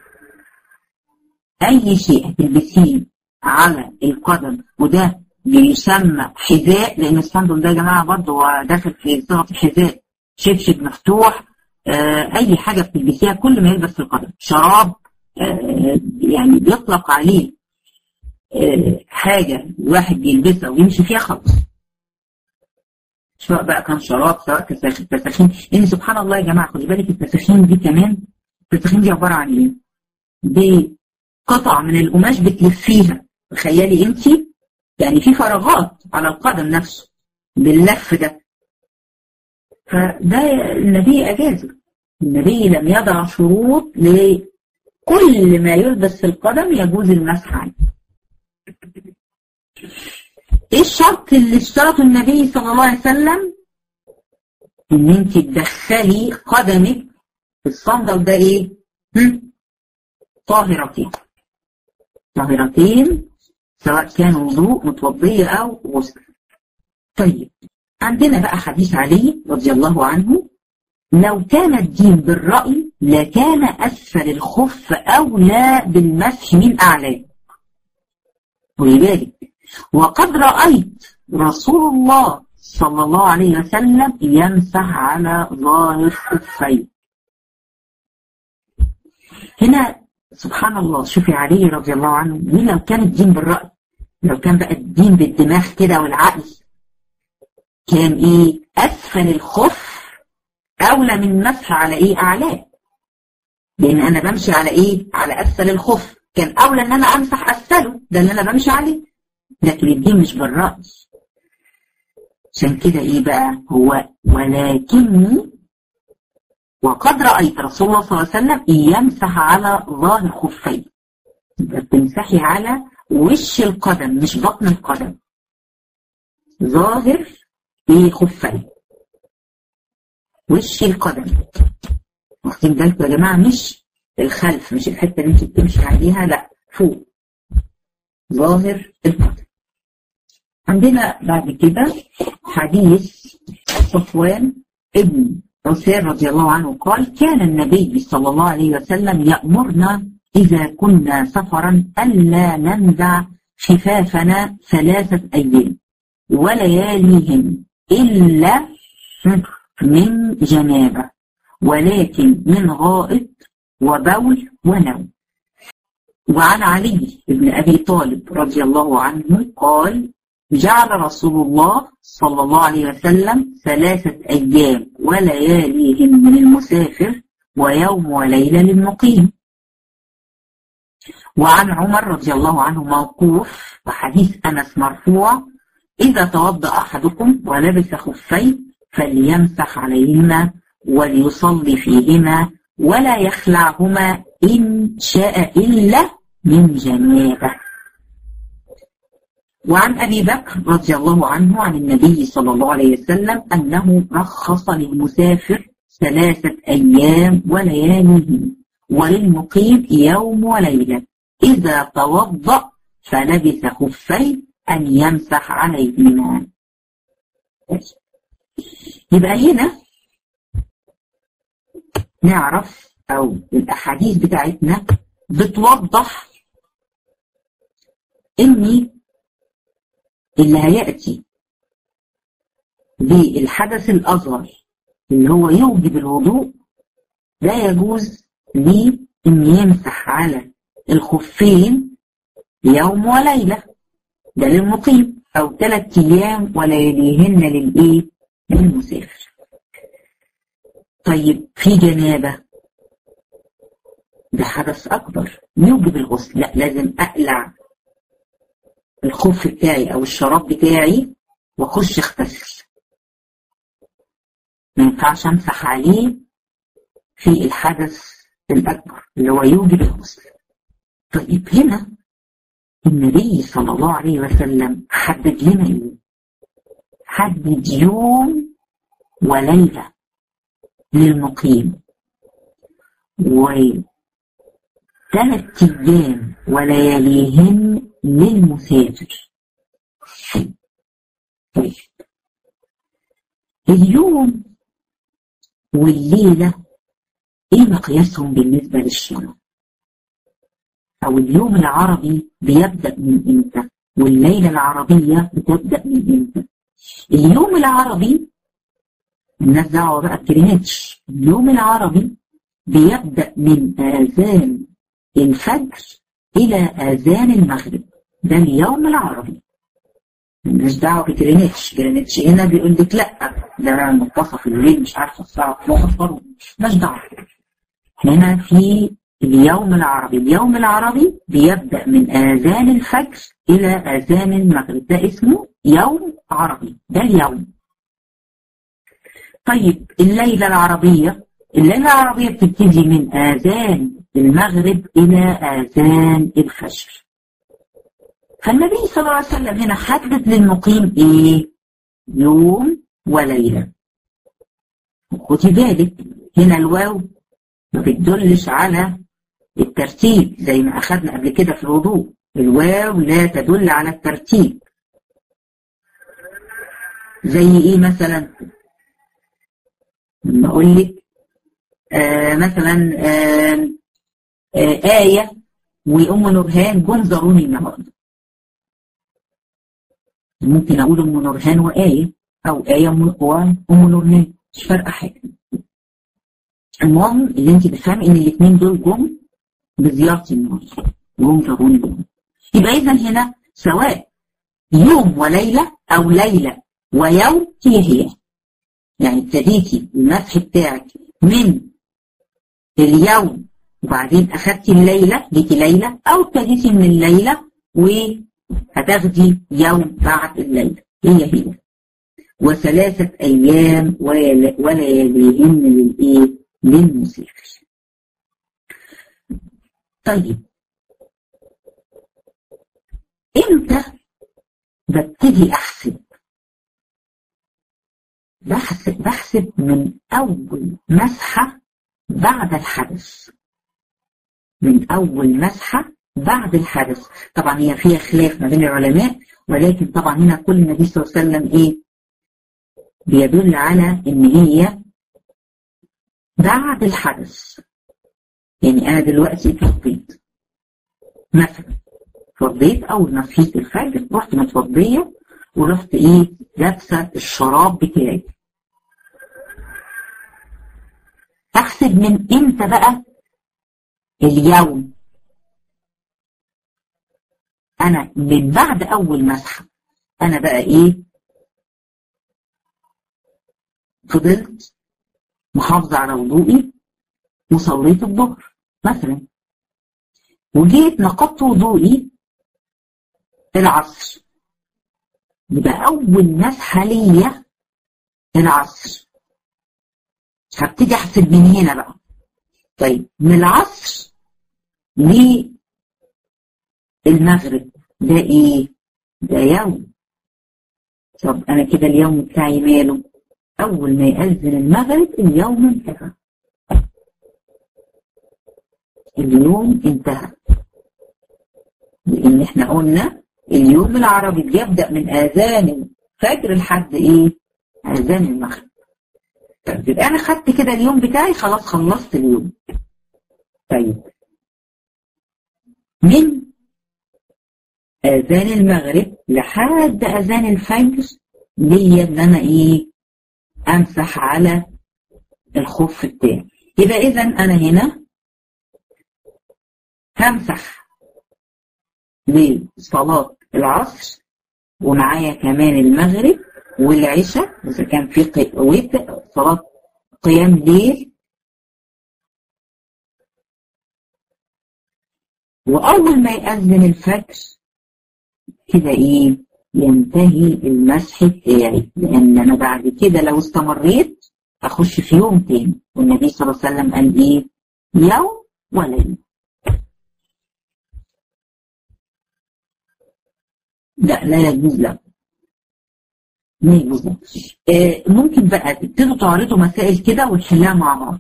أي شيء تلبسيه على القدم وده بيسمى حذاء لأن الصندوق ده يا جماعة برضه هو داخل في صيغة الحذاء شبشب مفتوح آه أي حاجة بتلبسيها كل ما يلبس في القدم شراب آه يعني بيطلق عليه آه حاجة الواحد بيلبسها ويمشي فيها خلاص سواء بقى كان شراب سواء تساخين لان سبحان الله يا جماعه خدي بالك التساخين دي كمان التساخين دي عباره عن ايه؟ دي قطع من القماش بتلفيها تخيلي انت يعني في فراغات على القدم نفسه باللف ده فده النبي اجازه النبي لم يضع شروط لكل ما يلبس في القدم يجوز المسح عليه ايه الشرط اللي اشترطه النبي صلى الله عليه وسلم ان انت تدخلي قدمك في الصندل ده ايه طاهرتين طاهرتين سواء كان وضوء متوضية او غسل طيب عندنا بقى حديث علي رضي الله عنه لو كان الدين بالرأي لكان أسفل الخف أولى بالمسح من أعلاه ولذلك وقد رأيت رسول الله صلى الله عليه وسلم يمسح على ظاهر خفيه هنا سبحان الله شوفي علي رضي الله عنه دي لو كان الدين بالرأي لو كان بقى الدين بالدماغ كده والعقل كان ايه اسفل الخف اولى من مسح على ايه اعلاه لان انا بمشي على ايه على اسفل الخف كان اولى ان انا امسح اسفله ده اللي انا بمشي عليه لكن الدين مش بالرأي عشان كده ايه بقى هو ولكني وقد رأيت رسول الله صلى الله عليه وسلم يمسح على ظاهر خفيه بتمسحي على وش القدم مش بطن القدم ظاهر ايه خفين وش القدم واخدين بالكم يا جماعه مش الخلف مش الحته اللي انت بتمشي عليها لا فوق ظاهر القدم عندنا بعد كده حديث صفوان ابن عثير رضي الله عنه قال كان النبي صلى الله عليه وسلم يأمرنا إذا كنا سفرا ألا ننزع خفافنا ثلاثة أيام ولياليهم إلا من جنابة ولكن من غائط وبول ونوم وعن علي بن أبي طالب رضي الله عنه قال جعل رسول الله صلى الله عليه وسلم ثلاثة أيام ولياليهم للمسافر ويوم وليلة للمقيم وعن عمر رضي الله عنه موقوف وحديث أنس مرفوع إذا توضأ أحدكم ولبس خفين فليمسح عليهما وليصلي فيهما ولا يخلعهما إن شاء إلا من جنابه وعن أبي بكر رضي الله عنه عن النبي صلى الله عليه وسلم أنه رخص للمسافر ثلاثة أيام ولياليهم وللمقيم يوم وليلة إذا توضأ فلبس خفين أن يمسح عليهما يبقى هنا نعرف أو الأحاديث بتاعتنا بتوضح إني اللي هيأتي بالحدث الأصغر اللي هو يوجب الوضوء لا يجوز ليه إن يمسح على الخفين يوم وليلة ده للمقيم أو ثلاث أيام ولياليهن للإيه؟ للمسافر. طيب في جنابة ده حدث أكبر يوجب الغسل لا لازم أقلع الخف بتاعي أو الشراب بتاعي وأخش أغتسل. ما ينفعش أمسح عليه في الحدث الأكبر اللي هو يوجب الغسل. طيب هنا النبي صلى الله عليه وسلم حدد لنا ايه؟ حدد يوم وليلة للمقيم وثلاث أيام ولياليهن للمسافر طيب اليوم والليلة ايه مقياسهم بالنسبة للشرع؟ أو اليوم العربي بيبدأ من إمتى والليلة العربية بتبدأ من إمتى اليوم العربي الناس دعوة بقى بكلماتش اليوم العربي بيبدأ من آذان الفجر إلى آذان المغرب ده اليوم العربي الناس دعوة بكلماتش كلماتش هنا بيقول لك لا ده منتصف الليل مش عارفة الساعة 12 مش دعوة هنا في اليوم العربي اليوم العربي بيبدأ من آذان الفجر إلى آذان المغرب ده اسمه يوم عربي ده اليوم طيب الليلة العربية الليلة العربية بتبتدي من آذان المغرب إلى آذان الفجر فالنبي صلى الله عليه وسلم هنا حدد للمقيم إيه يوم وليلة خدي بالك هنا الواو ما بتدلش على الترتيب زي ما أخذنا قبل كده في الوضوء الواو لا تدل على الترتيب زي ايه مثلا لما اقول لك آه مثلا آه آه آية وأم نورهان جم زاروني النهارده ممكن أقول أم نورهان وآية أو آية وأم نورهان مش فارقة حاجة المهم اللي انت بتفهمي ان الاثنين دول جم بزيارة الناس جم زاروني جم يبقى إذا هنا سواء يوم وليلة أو ليلة ويوم هي هي يعني ابتديتي المسح بتاعك من اليوم وبعدين أخدتي الليلة جيتي ليلة أو ابتديتي من الليلة وهتاخدي يوم بعد الليلة هي هي وثلاثة أيام ولياليهن للإيه؟ للمسافر. طيب امتى ببتدي احسب بحسب, بحسب من أول مسحة بعد الحدث من أول مسحة بعد الحدث طبعا هي فيها خلاف ما بين العلماء ولكن طبعا هنا كل النبي صلى الله عليه وسلم إيه بيدل على إن هي بعد الحدث يعني أنا دلوقتي اتوضيت مثلا اتوضيت أول ما صحيت الفجر رحت متوضية ورحت إيه لابسة الشراب بتاعي أحسب من إمتى بقى اليوم أنا من بعد أول مسحة أنا بقى إيه فضلت محافظة على وضوئي وصليت الظهر مثلا وجيت نقضت وضوئي العصر يبقى أول مسحة ليا العصر هبتدي أحسب من هنا بقى طيب من العصر للمغرب ده إيه؟ ده يوم طب أنا كده اليوم بتاعي ماله؟ أول ما يأذن المغرب اليوم انتهى اليوم انتهى لأن احنا قلنا اليوم العربي بيبدأ من آذان الفجر لحد إيه؟ آذان المغرب طيب يبقى أنا خدت كده اليوم بتاعي خلاص خلصت اليوم طيب من آذان المغرب لحد آذان الفجر ليا إن أنا إيه؟ أمسح على الخف بتاعي يبقى إذا أنا هنا همسح لصلاة العصر ومعايا كمان المغرب والعشاء إذا كان في وتر صلاة قيام ليل وأول ما يأذن الفجر كده إيه ينتهي المسح بتاعي لأن أنا بعد كده لو استمريت أخش في يوم تاني والنبي صلى الله عليه وسلم قال إيه يوم وليلة لا لا يجوز له ما يجوز له آه ممكن بقى تبتدوا تعرضوا مسائل كده ونحلها مع بعض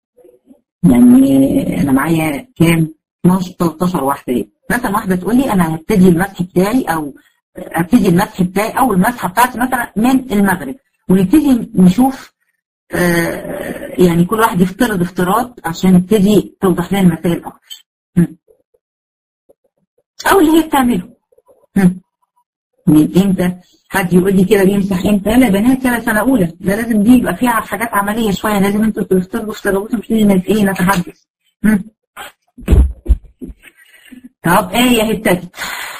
يعني انا معايا كام 12 13 واحده ايه مثلا واحده تقول لي انا هبتدي المسح بتاعي او ابتدي المسح بتاعي او المسحه بتاعتي مثلا من المغرب ونبتدي نشوف آه يعني كل واحد يفترض افتراض عشان نبتدي توضح لنا المسائل اكتر او اللي هي بتعمله من امتى حد يقول لي كده بيمسح امتى لا بنات ثلاث سنه اولى ده لازم دي يبقى فيها حاجات عمليه شويه لازم انتوا تفترضوا افتراضات مش لازم ايه نتحدث طب ايه هي ابتدت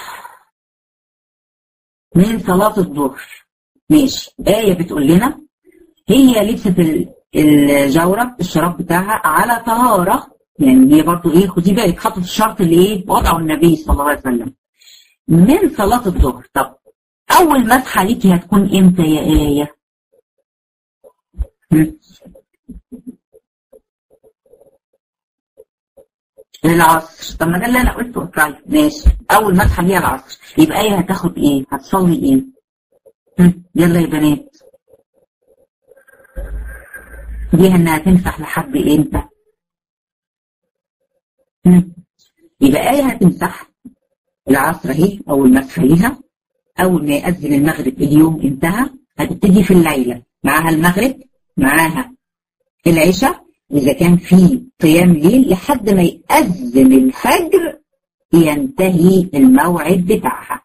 من صلاة الظهر ماشي آية بتقول لنا هي لبست الجورب الشراب بتاعها على طهارة يعني هي برضو ايه خدي بالك حطت الشرط اللي ايه وضعه النبي صلى الله عليه وسلم من صلاة الظهر طب أول مسحة ليكي هتكون إمتى يا آية؟ العصر طب ما ده اللي أنا قلته طيب ماشي أول مسحة ليها العصر يبقى آية هتاخد إيه؟ هتصلي إيه؟ يلا يا بنات ليها إنها تمسح لحد إمتى؟ يبقى آية هتمسح العصر اهي اول مسحه ليها اول ما يأذن المغرب اليوم انتهى هتبتدي في الليله معاها المغرب معاها العشاء اذا كان في قيام ليل لحد ما يأذن الفجر ينتهي الموعد بتاعها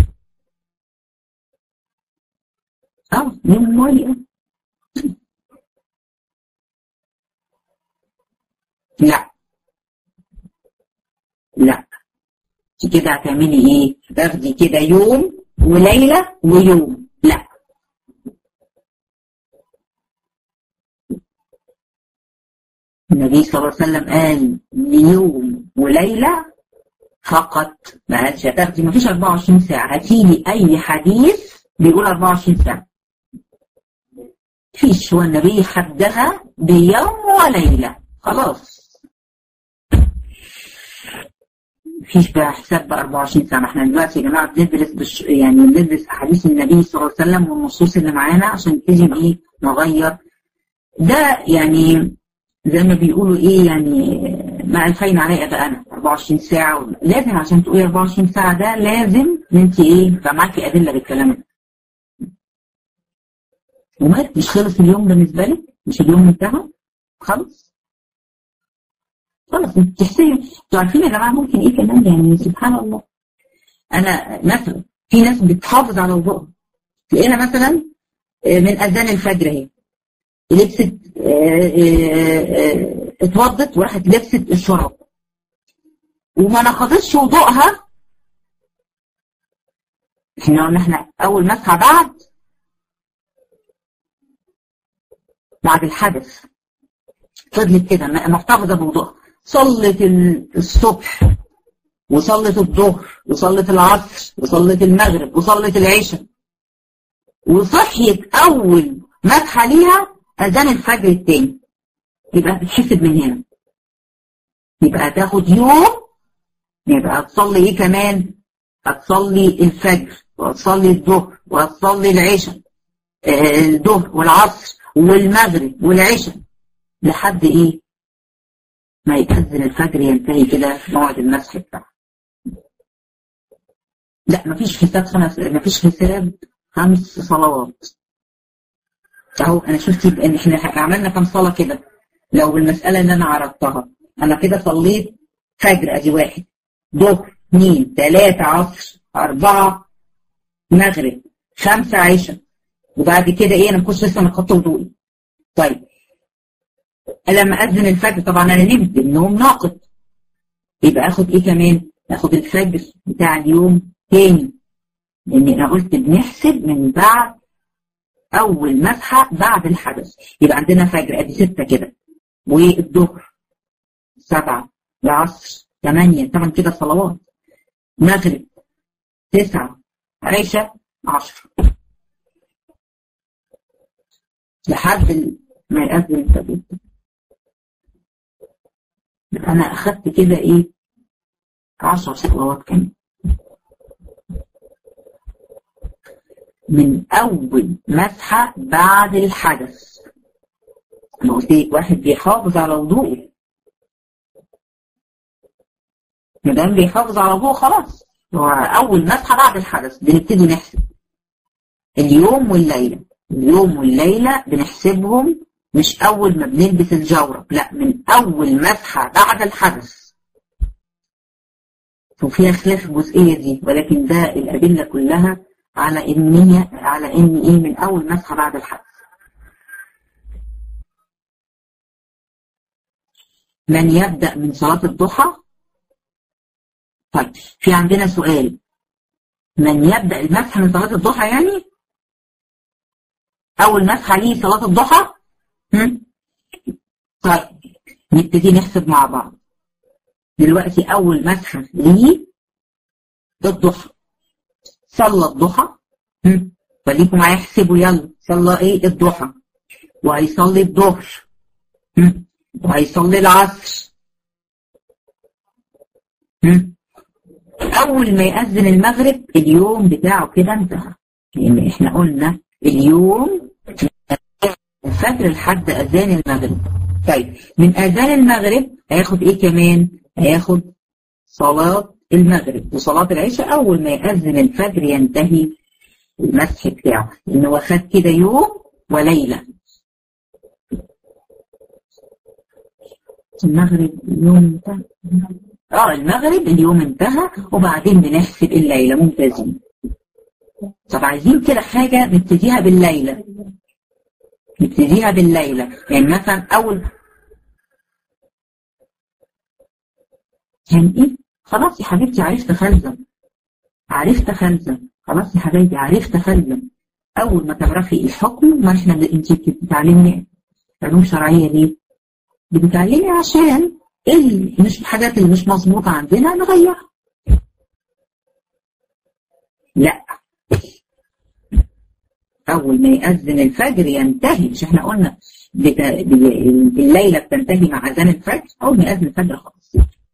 اه يوم مولئة لا لا كده هتعملي ايه تاخدي كده يوم وليلة ويوم لا النبي صلى الله عليه وسلم قال ليوم وليلة فقط ما قالش هتاخدي ما فيش 24 ساعة هاتيلي أي حديث بيقول 24 ساعة فيش هو النبي حدها بيوم وليلة خلاص مفيش بقى حساب ب 24 ساعه احنا دلوقتي يا جماعه بندرس بش يعني بندرس احاديث النبي صلى الله عليه وسلم والنصوص اللي معانا عشان نبتدي ايه نغير ده يعني زي ما بيقولوا ايه يعني ما الفين علي ابقى 24 ساعه لازم عشان تقولي 24 ساعه ده لازم ان انت ايه يبقى معاكي ادله بالكلام ده ومات مش خلص اليوم بالنسبه لك مش اليوم انتهى خلص خلص انت تحسبي انتوا عارفين يا جماعه ممكن ايه كمان يعني سبحان الله انا مثلا في ناس بتحافظ على وضوءها تلاقينا مثلا من اذان الفجر اهي لبست اتوضت وراحت لبست الشراب وما نقضتش وضوءها احنا قلنا احنا اول مسحه بعد بعد الحدث فضلت كده محتفظه بوضوءها صلت الصبح وصلت الظهر وصلت العصر وصلت المغرب وصلت العشاء وصحيت اول مسحه ليها اذان الفجر التاني يبقى بتحسب من هنا يبقى هتاخد يوم يبقى هتصلي ايه كمان هتصلي الفجر وهتصلي الظهر وهتصلي العشاء الظهر والعصر والمغرب والعشاء لحد ايه ما يأذن الفجر ينتهي كده موعد المسح بتاعه لا مفيش حساب خمس مفيش حساب خمس صلوات اهو انا شفت ان احنا عملنا كام صلاه كده لو المساله اللي انا عرضتها انا كده صليت فجر ادي واحد ظهر اثنين ثلاثة عصر أربعة مغرب خمسة عشاء وبعد كده ايه انا ما كنتش لسه نقطت وضوئي طيب لما اذن الفجر طبعا انا نمت النوم ناقض يبقى اخد ايه كمان اخد الفجر بتاع اليوم تاني لان انا قلت بنحسب من بعد اول مسحه بعد الحدث يبقى عندنا فجر ادي سته كده والظهر سبعه العصر ثمانيه طبعا كده صلوات مغرب تسعه عشاء عشر لحد ما يأذن الفجر انا اخدت كده ايه عشر صلوات كمان من اول مسحة بعد الحدث انا قلت لك واحد بيحافظ على وضوءه ما دام بيحافظ على وضوءه خلاص هو اول مسحة بعد الحدث بنبتدي نحسب اليوم والليلة اليوم والليلة بنحسبهم مش أول ما بنلبس الجورب لا من أول مسحة بعد الحدث وفيها خلاف الجزئية دي ولكن ده الأدلة كلها على إن هي على إن إيه من أول مسحة بعد الحدث من يبدأ من صلاة الضحى طيب في عندنا سؤال من يبدأ المسح من صلاة الضحى يعني أول مسحة ليه صلاة الضحى طيب نبتدي نحسب مع بعض دلوقتي أول مسحة ليه الضحى صلى الضحى خليكم معايا احسبوا يلا صلى ايه الضحى وهيصلي الظهر وهيصلي العصر أول ما يأذن المغرب اليوم بتاعه كده انتهى لأن احنا قلنا اليوم الفجر لحد أذان المغرب طيب من أذان المغرب هياخد إيه كمان؟ هياخد صلاة المغرب وصلاة العشاء أول ما يأذن الفجر ينتهي المسح بتاعه إن هو خد كده يوم وليلة المغرب اليوم انتهى اه المغرب اليوم انتهى وبعدين بنحسب الليلة ممتازين طب عايزين كده حاجة نبتديها بالليلة نبتديها بالليلة يعني مثلا أول يعني إيه؟ خلاص يا حبيبتي عرفت خلزم عرفت خلزم خلاص يا حبيبي عرفت خلزم أول ما تعرفي الحكم ما إحنا أنت بتتعلمي علوم شرعية ليه؟ بتتعلمي عشان اللي مش الحاجات اللي مش مظبوطة عندنا نغيرها لا أول ما يأذن الفجر ينتهي مش احنا قلنا بت... الليلة بتنتهي مع أذان الفجر أول ما يأذن الفجر خلاص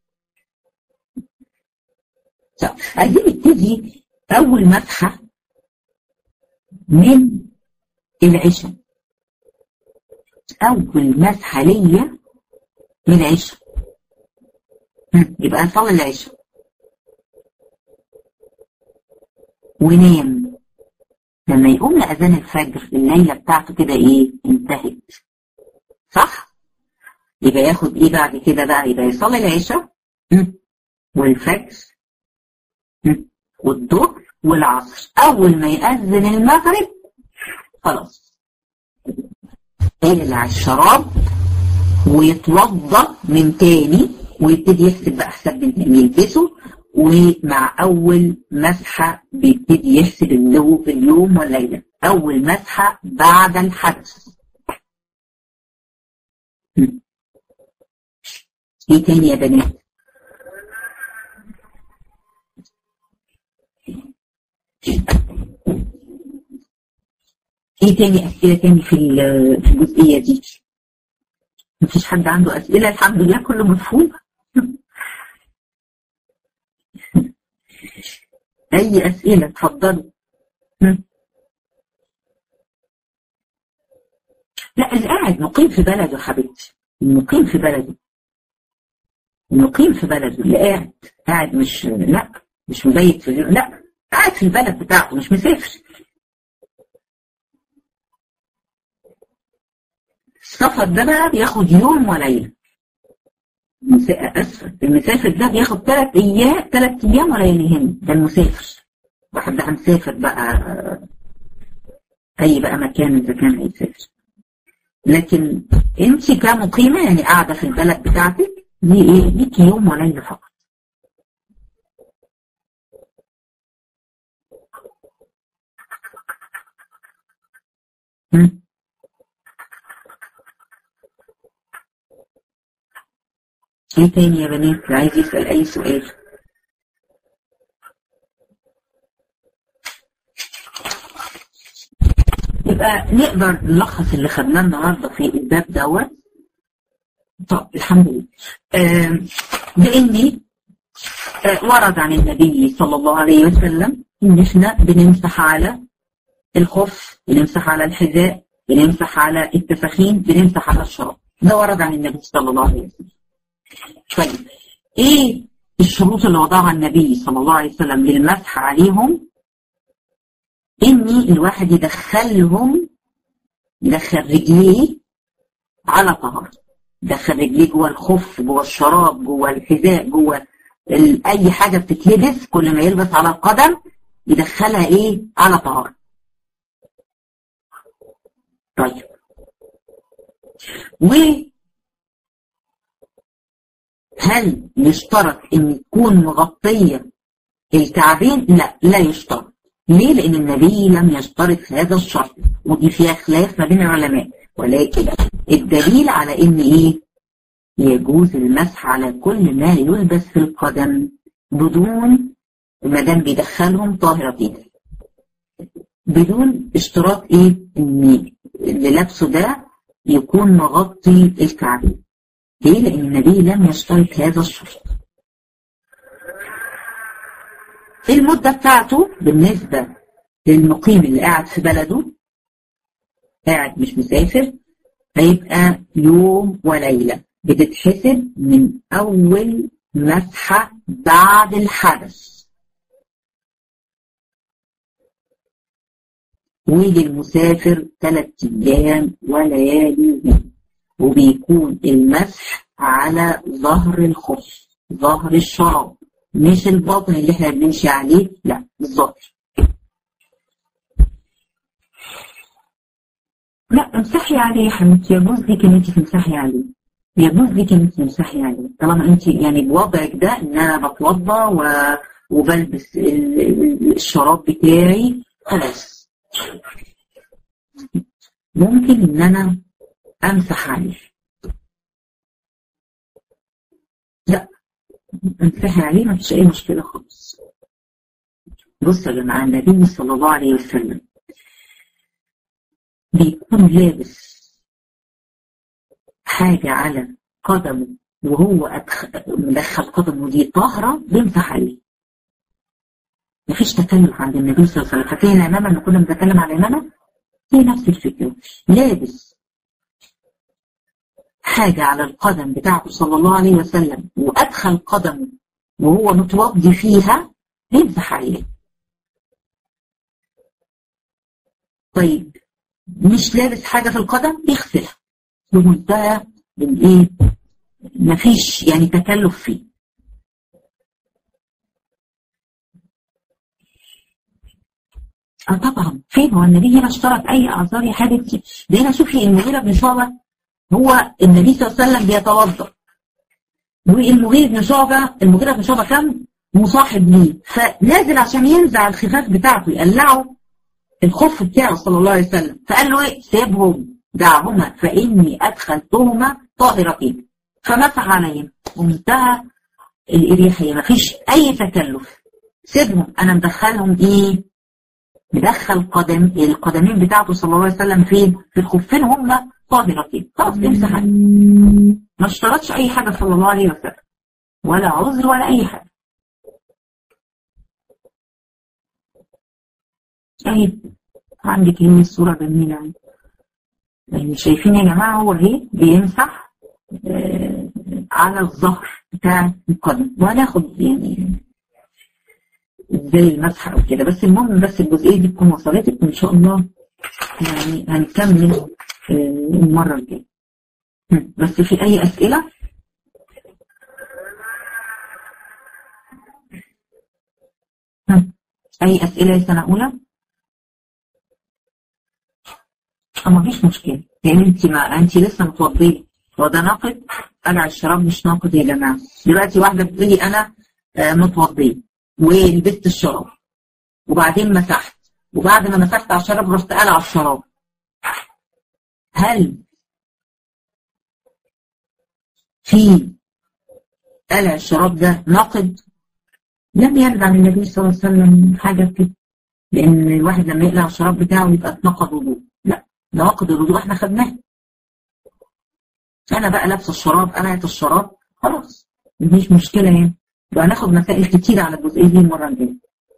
عايزين نبتدي أول مسحة من العشاء أول مسحة ليا من العشاء يبقى صلي العشاء ونام لما يقوم لأذان الفجر الليلة بتاعته كده إيه انتهت صح؟ يبقى ياخد إيه بعد كده بقى يبقى يصلي العشاء والفجر والظهر والعصر أول ما يأذن المغرب خلاص يقلع على الشراب ويتوضأ من تاني ويبتدي يحسب بقى حساب من تاني يلبسه ومع أول مسحة بيبتدي يحسب اللو في اليوم والليلة أول مسحة بعد الحدث ايه تاني يا بنات ايه تاني اسئله تاني في في الجزئيه دي مفيش حد عنده اسئله الحمد لله كله مفهوم اي اسئله اتفضلوا لا اللي قاعد مقيم في بلده حبيبتي المقيم في بلده المقيم في بلده اللي قاعد قاعد مش لا مش مبيت في لا قاعد في البلد بتاعته مش مسافر السفر ده بقى بياخد يوم وليلة اسف المسافر ده بياخد ثلاث ايام ثلاث ايام ولياليهن ده المسافر واحد بقى مسافر بقى اي بقى مكان اذا كان هيسافر لكن انت كمقيمة يعني قاعدة في البلد بتاعتك دي ايه ليك يوم وليلة فقط مم. ايه تاني يا بنات عايز يسأل اي سؤال يبقى نقدر نلخص اللي خدناه النهارده في الباب دوت طب الحمد لله آه باني آه ورد عن النبي صلى الله عليه وسلم ان احنا بنمسح على الخف بنمسح على الحذاء بنمسح على التفاخين بنمسح على الشراب ده ورد عن النبي صلى الله عليه وسلم طيب ايه الشروط اللي وضعها النبي صلى الله عليه وسلم للمسح عليهم اني الواحد يدخلهم يدخل رجليه على طهارة يدخل رجليه جوه الخف جوه الشراب جوه الحذاء جوه اي حاجة بتتلبس كل ما يلبس على القدم يدخلها ايه على طهارة طيب و هل يشترط ان تكون مغطية الكعبين لا لا يشترط ليه لان النبي لم يشترط هذا الشرط ودي فيها خلاف ما بين العلماء ولكن الدليل على ان ايه يجوز المسح على كل ما يلبس في القدم بدون ما دام بيدخلهم طاهرتين بدون اشتراط ايه ان اللي لابسه ده يكون مغطي الكعبين ليه؟ لأن النبي لم يشترط هذا الشرط. المدة بتاعته بالنسبة للمقيم اللي قاعد في بلده قاعد مش مسافر هيبقى يوم وليلة بتتحسب من أول مسحة بعد الحدث وللمسافر ثلاث أيام وليالي وبيكون المسح على ظهر الخف ظهر الشراب مش البطن اللي احنا بنمشي عليه لا الظهر لا امسحي عليه يا حبيبتي يجوز لك ان انت تمسحي عليه يجوز لك ان انت تمسحي عليه طالما انت يعني بوضعك ده ان انا بتوضى و... وبلبس الشراب بتاعي خلاص ممكن ان انا امسح عليه لا امسحي عليه ما فيش اي مشكله خالص بصوا يا جماعه النبي صلى الله عليه وسلم بيكون لابس حاجه على قدمه وهو أدخل مدخل قدمه دي طاهره بيمسح عليه مفيش تكلف عند النبي صلى الله عليه وسلم فاكرين الامامه اللي كنا بنتكلم على الامامه هي نفس الفكره لابس حاجة على القدم بتاعته صلى الله عليه وسلم وأدخل قدمه وهو متوضي فيها يمسح عليه طيب مش لابس حاجة في القدم يغسلها بمنتهى الايه مفيش يعني تكلف فيه اه طبعا فين هو النبي هنا اشترط اي اعذار يا حبيبتي ده هنا شوفي المغيرة بن شعبة هو النبي صلى الله عليه وسلم بيتوضا والمغيرة بن شعبة المغيرة بن شعبة كان مصاحب ليه فنازل عشان ينزع الخفاف بتاعته يقلعه الخف بتاعه صلى الله عليه وسلم فقال له ايه سيبهم دعهما فاني ادخلتهما طاهرتين فمسح عليهم وانتهى الاريحيه مفيش اي تكلف سيبهم انا مدخلهم ايه مدخل قدم القدمين بتاعته صلى الله عليه وسلم فين في الخفين هم طاهرتين خلاص امسح ما اشترطش اي حاجه صلى الله عليه وسلم ولا عذر ولا اي حاجه اهي عندك هنا الصوره جميله يعني شايفين يا جماعه هو اهي بيمسح آه على الظهر بتاع القدم وهناخد يعني ازاي المسح او كده بس المهم بس الجزئيه دي تكون وصلتك وان شاء الله يعني هنكمل آه المره الجايه بس في اي اسئله اي اسئله يا سنه اولى ما فيش مشكله يعني انت ما انت لسه متوضيه هو ده ناقد قلع الشراب مش ناقد يا جماعه دلوقتي واحده بتقولي انا آه متوضيه ولبست الشراب وبعدين مسحت وبعد ما مسحت على الشراب رحت قلع الشراب هل في قلع الشراب ده ناقد لم يرد عن النبي صلى الله عليه وسلم حاجه كده لان الواحد لما يقلع الشراب بتاعه يبقى اتنقض وضوء لا نواقض الوضوء احنا خدناه انا بقى لابسه الشراب قلعت الشراب خلاص مفيش مشكله يعني يبقى هناخد مسائل كتير على الجزئيه دي المره الجايه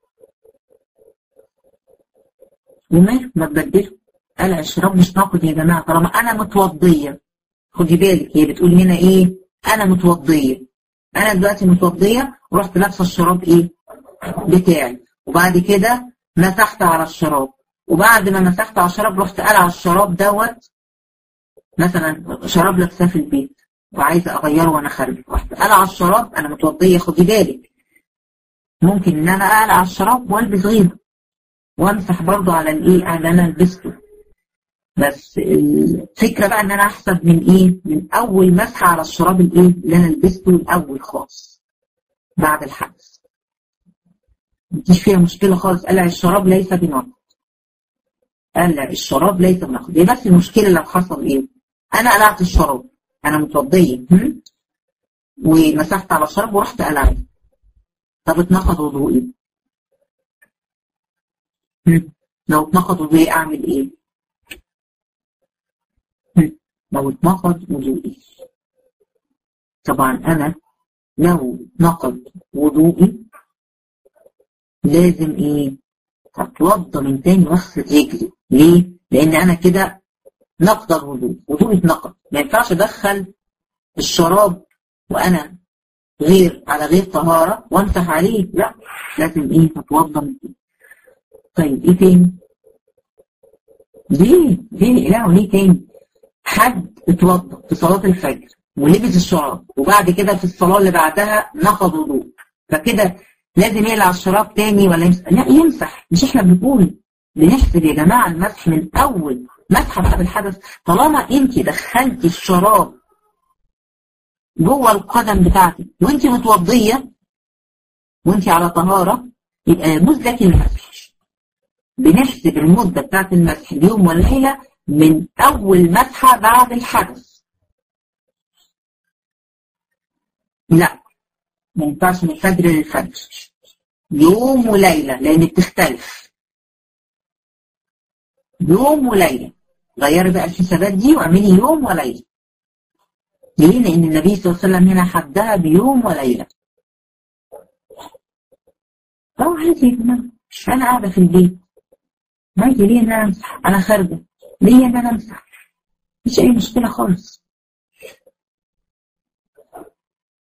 وما ما تبدله قلع الشراب مش ناقض يا جماعه طالما انا متوضيه خدي بالك هي بتقول هنا ايه انا متوضيه انا دلوقتي متوضيه ورحت لابسه الشراب ايه بتاعي وبعد كده مسحت على الشراب وبعد ما مسحت على الشراب رحت قلع الشراب دوت مثلا شراب لابساه في البيت وعايزه اغيره وانا خارجه رحت قلع الشراب انا متوضيه خدي بالك ممكن ان انا اقلع الشراب والبس غيره وامسح برضه على الايه على انا لبسته بس الفكره بقى ان انا احسب من ايه من اول مسحه على الشراب الايه اللي انا لبسته الاول خالص بعد الحدث مفيش فيها مشكله خالص قلع الشراب ليس بنقد قلع الشراب ليس بنقد دي بس المشكله لو حصل ايه انا قلعت الشراب انا متوضيه ومسحت على الشراب ورحت قلعت طب اتنقض وضوئي لو اتنقض وضوئي اعمل ايه لو اتنقض وضوئي طبعا انا لو نقض وضوئي لازم ايه اتوضى من تاني واغسل رجلي ليه لان انا كده نقض الوضوء وضوء اتنقض ما ينفعش ادخل الشراب وانا غير على غير طهارة وامسح عليه لا لازم ايه اتوضى من تاني طيب ايه تاني ليه ليه لا ليه تاني حد اتوضى في صلاة الفجر ولبس الشراب وبعد كده في الصلاة اللي بعدها نقض وضوء فكده لازم يقلع الشراب تاني ولا يمسح لا يمسح مش احنا بنقول بنحسب يا جماعة المسح من أول مسحة بعد الحدث طالما أنت دخلتي الشراب جوه القدم بتاعتك وأنت متوضية وأنت على طهارة يبقى يجوز لك المسح بنحسب المدة بتاعت المسح اليوم والليلة من أول مسحة بعد الحدث لا ما ينفعش من الفجر للفجر يوم وليلة لأن بتختلف يوم وليلة غيري بقى الحسابات دي واعملي يوم وليلة ليه؟ لأن النبي صلى الله عليه وسلم هنا حدها بيوم وليلة اه عادي يا جماعة أنا قاعدة في البيت عادي ليه إن أنا أمسح أنا خارجة ليه إن أنا أمسح مفيش أي مشكلة خالص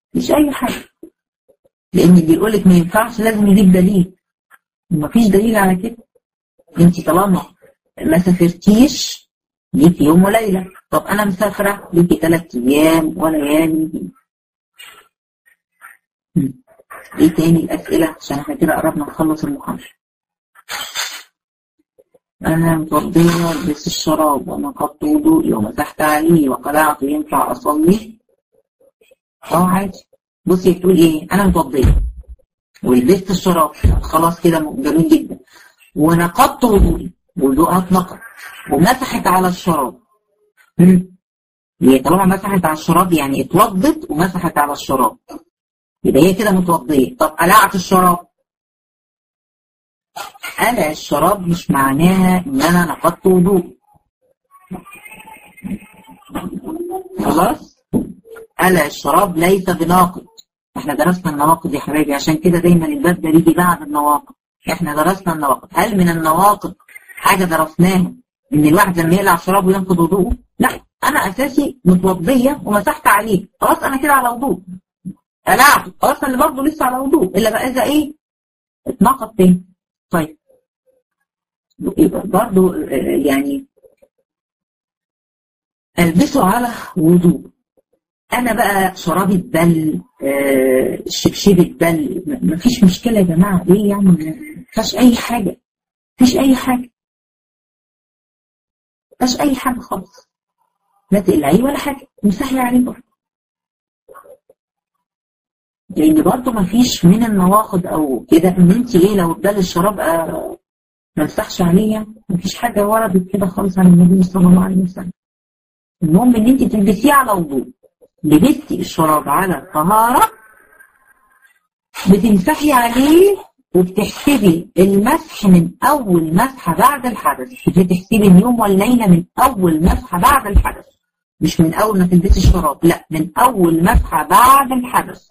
مش اي حاجه لان اللي يقول لك ما ينفعش لازم يجيب دليل مفيش دليل على كده انت طالما ما سافرتيش ليكي يوم وليله طب انا مسافره ليكي ثلاث ايام وليالي ايه تاني الاسئله عشان احنا كده قربنا نخلص المحاضره أنا متوضية ألبس الشراب ونقضت وضوئي ومسحت عليه وقلعت ينفع أصلي؟ أه عادي بصي بتقول إيه؟ أنا متوضية ولبست الشراب خلاص كده جميل جدا ونقضت وضوئي وضوءها اتنقض ومسحت على الشراب هي طالما مسحت على الشراب يعني اتوضت ومسحت على الشراب يبقى هي كده متوضية طب قلعت الشراب قلع الشراب مش معناها ان انا نقضت وضوء خلاص قلع الشراب ليس بناقض احنا درسنا النواقض يا حبايبي عشان كده دايما الباب ده بيجي بعد النواقض احنا درسنا النواقض هل من النواقض حاجه درسناها ان الواحد لما يقلع الشراب وينقض وضوءه لا انا اساسي متوضيه ومسحت عليه خلاص انا كده على وضوء قلعت خلاص انا برضه لسه على وضوء الا بقى اذا ايه اتنقض تاني طيب يبقى برضه يعني البسه على وضوء انا بقى شرابي اتبل آه شبشبي اتبل مفيش مشكله يا جماعه ايه يعني مفيش اي حاجه مفيش اي حاجه مفيش اي حاجه خالص لا تقلعيه ولا حاجه مسحي عليه برضه لان برضه مفيش من النواقض او كده ان انت ايه لو اتبل الشراب آه ما نفتحش عليه يعني مفيش حاجه وردت كده خالص عن النبي صلى الله عليه وسلم المهم ان انت تلبسيه على وضوء لبستي الشراب على طهارة بتمسحي عليه وبتحسبي المسح من أول مسحة بعد الحدث بتحسبي اليوم والليلة من أول مسحة بعد الحدث مش من أول ما تلبسي الشراب لا من أول مسحة بعد الحدث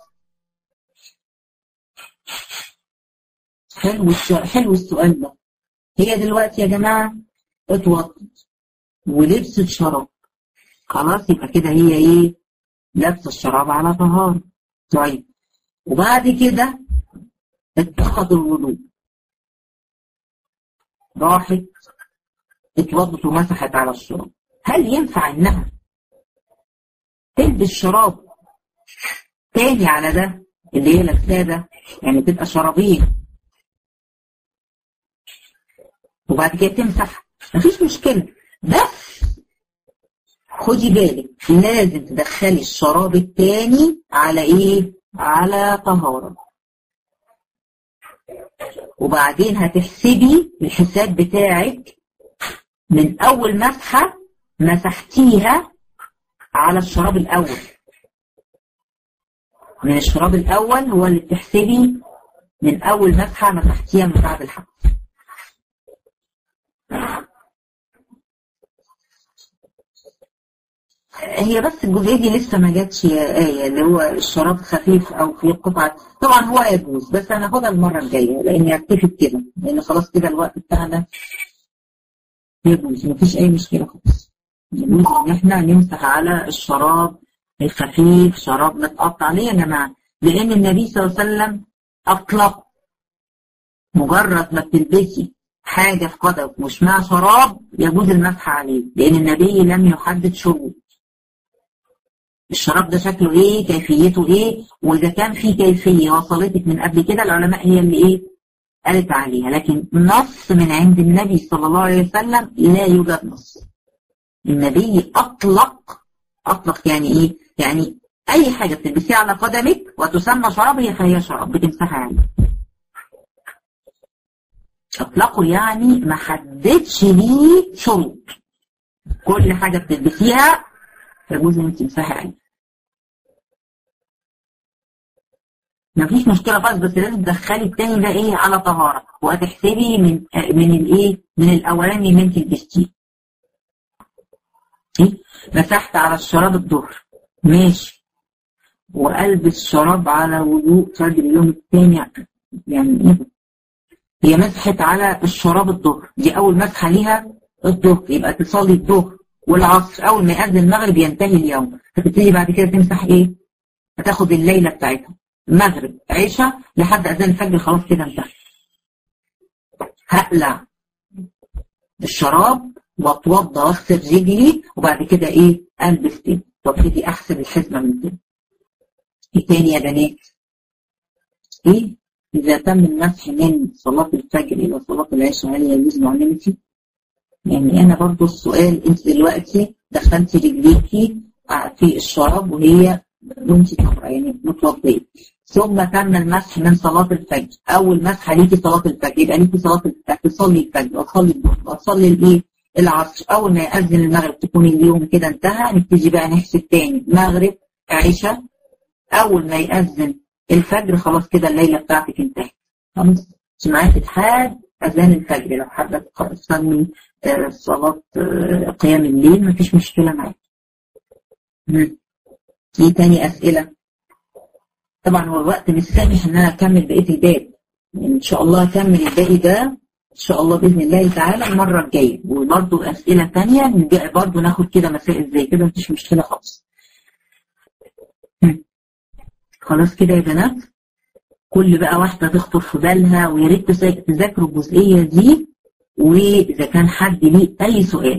حلو حلو السؤال ده هي دلوقتي يا جماعة اتوضت ولبست شراب خلاص يبقى كده هي ايه لبس الشراب على طهارة طيب وبعد كده اتخذ الوضوء راحت اتوضت ومسحت على الشراب هل ينفع انها تلبس شراب تاني على ده اللي هي لابساه ده يعني تبقى شرابين وبعد كده تمسح مفيش مشكلة بس خدي بالك لازم تدخلي الشراب التاني على ايه على طهارة وبعدين هتحسبي الحساب بتاعك من اول مسحة مسحتيها على الشراب الاول من الشراب الاول هو اللي بتحسبي من اول مسحة مسحتيها من بعد الحدث هي بس الجزئيه دي لسه ما جاتش يا آية اللي هو الشراب خفيف أو في قطعة طبعا هو يجوز بس هناخدها المرة الجاية لأني أكتفت كده لأن خلاص كده الوقت بتاعنا يجوز مفيش أي مشكلة خالص يجوز إن إحنا نمسح على الشراب الخفيف شراب متقطع ليه يا جماعة؟ لأن النبي صلى الله عليه وسلم أطلق مجرد ما بتلبسي حاجة في قدمك مش مع شراب يجوز المسح عليه لأن النبي لم يحدد شروط الشراب ده شكله ايه كيفيته ايه واذا كان في كيفيه وصلتك من قبل كده العلماء هي اللي ايه قالت عليها لكن نص من عند النبي صلى الله عليه وسلم لا يوجد نص النبي اطلق اطلق يعني ايه يعني اي حاجه بتلبسيها على قدمك وتسمى شراب هي فهي شراب بتمسحها عليه اطلقوا يعني ما حددش ليه شروط كل حاجه بتلبسيها يجوز ان انت تمسحي عليه مفيش مشكلة خالص بس لازم تدخلي التاني ده ايه على طهارة وهتحسبي من من الايه من الاولاني اللي انت لبستيه إيه؟ مسحت على الشراب الظهر ماشي والبس شراب على وضوء فجر اليوم الثاني يعني ايه هي مسحت على الشراب الظهر دي اول مسحه ليها الظهر يبقى تصلي الظهر والعصر اول ما يأذن المغرب ينتهي اليوم فتبتدي بعد كده تمسح ايه هتاخد الليلة بتاعتها المغرب عشاء لحد أذان الفجر خلاص كده انتهى هقلع الشراب واتوضى واغسل رجلي وبعد كده ايه البس تاني وابتدي احسب الحزمه من تاني ايه تاني يا بنات ايه اذا تم المسح من صلاه الفجر الى صلاه العشاء هل يجوز معلمتي يعني انا برضو السؤال انت دلوقتي دخلتي رجليكي في الشراب وهي وانت طاهره يعني متوضيه ثم تم المسح من صلاه الفجر اول مسحه ليكي صلاه الفجر يبقى ليكي صلاه الفجر تصلي الفجر وتصلي الظهر وتصلي الايه العصر اول ما يأذن المغرب تكون اليوم كده انتهى نبتدي بقى نحسب تاني مغرب عشاء اول ما يأذن الفجر خلاص كده الليله بتاعتك انتهت خلاص معاكي لحد اذان الفجر لو حابه تصلي صلاه قيام الليل مفيش مشكله معاكي ايه تاني اسئله طبعا هو الوقت مش سامح ان انا اكمل بقيه الباب ان شاء الله اكمل الباقي ده ان شاء الله باذن الله تعالى المره الجايه وبرده اسئله ثانيه برده ناخد كده مسائل زي كده مفيش مشكله خالص خلاص كده يا بنات كل بقى واحده تخطر في بالها ويا ريت تذاكروا الجزئيه دي واذا كان حد ليه اي سؤال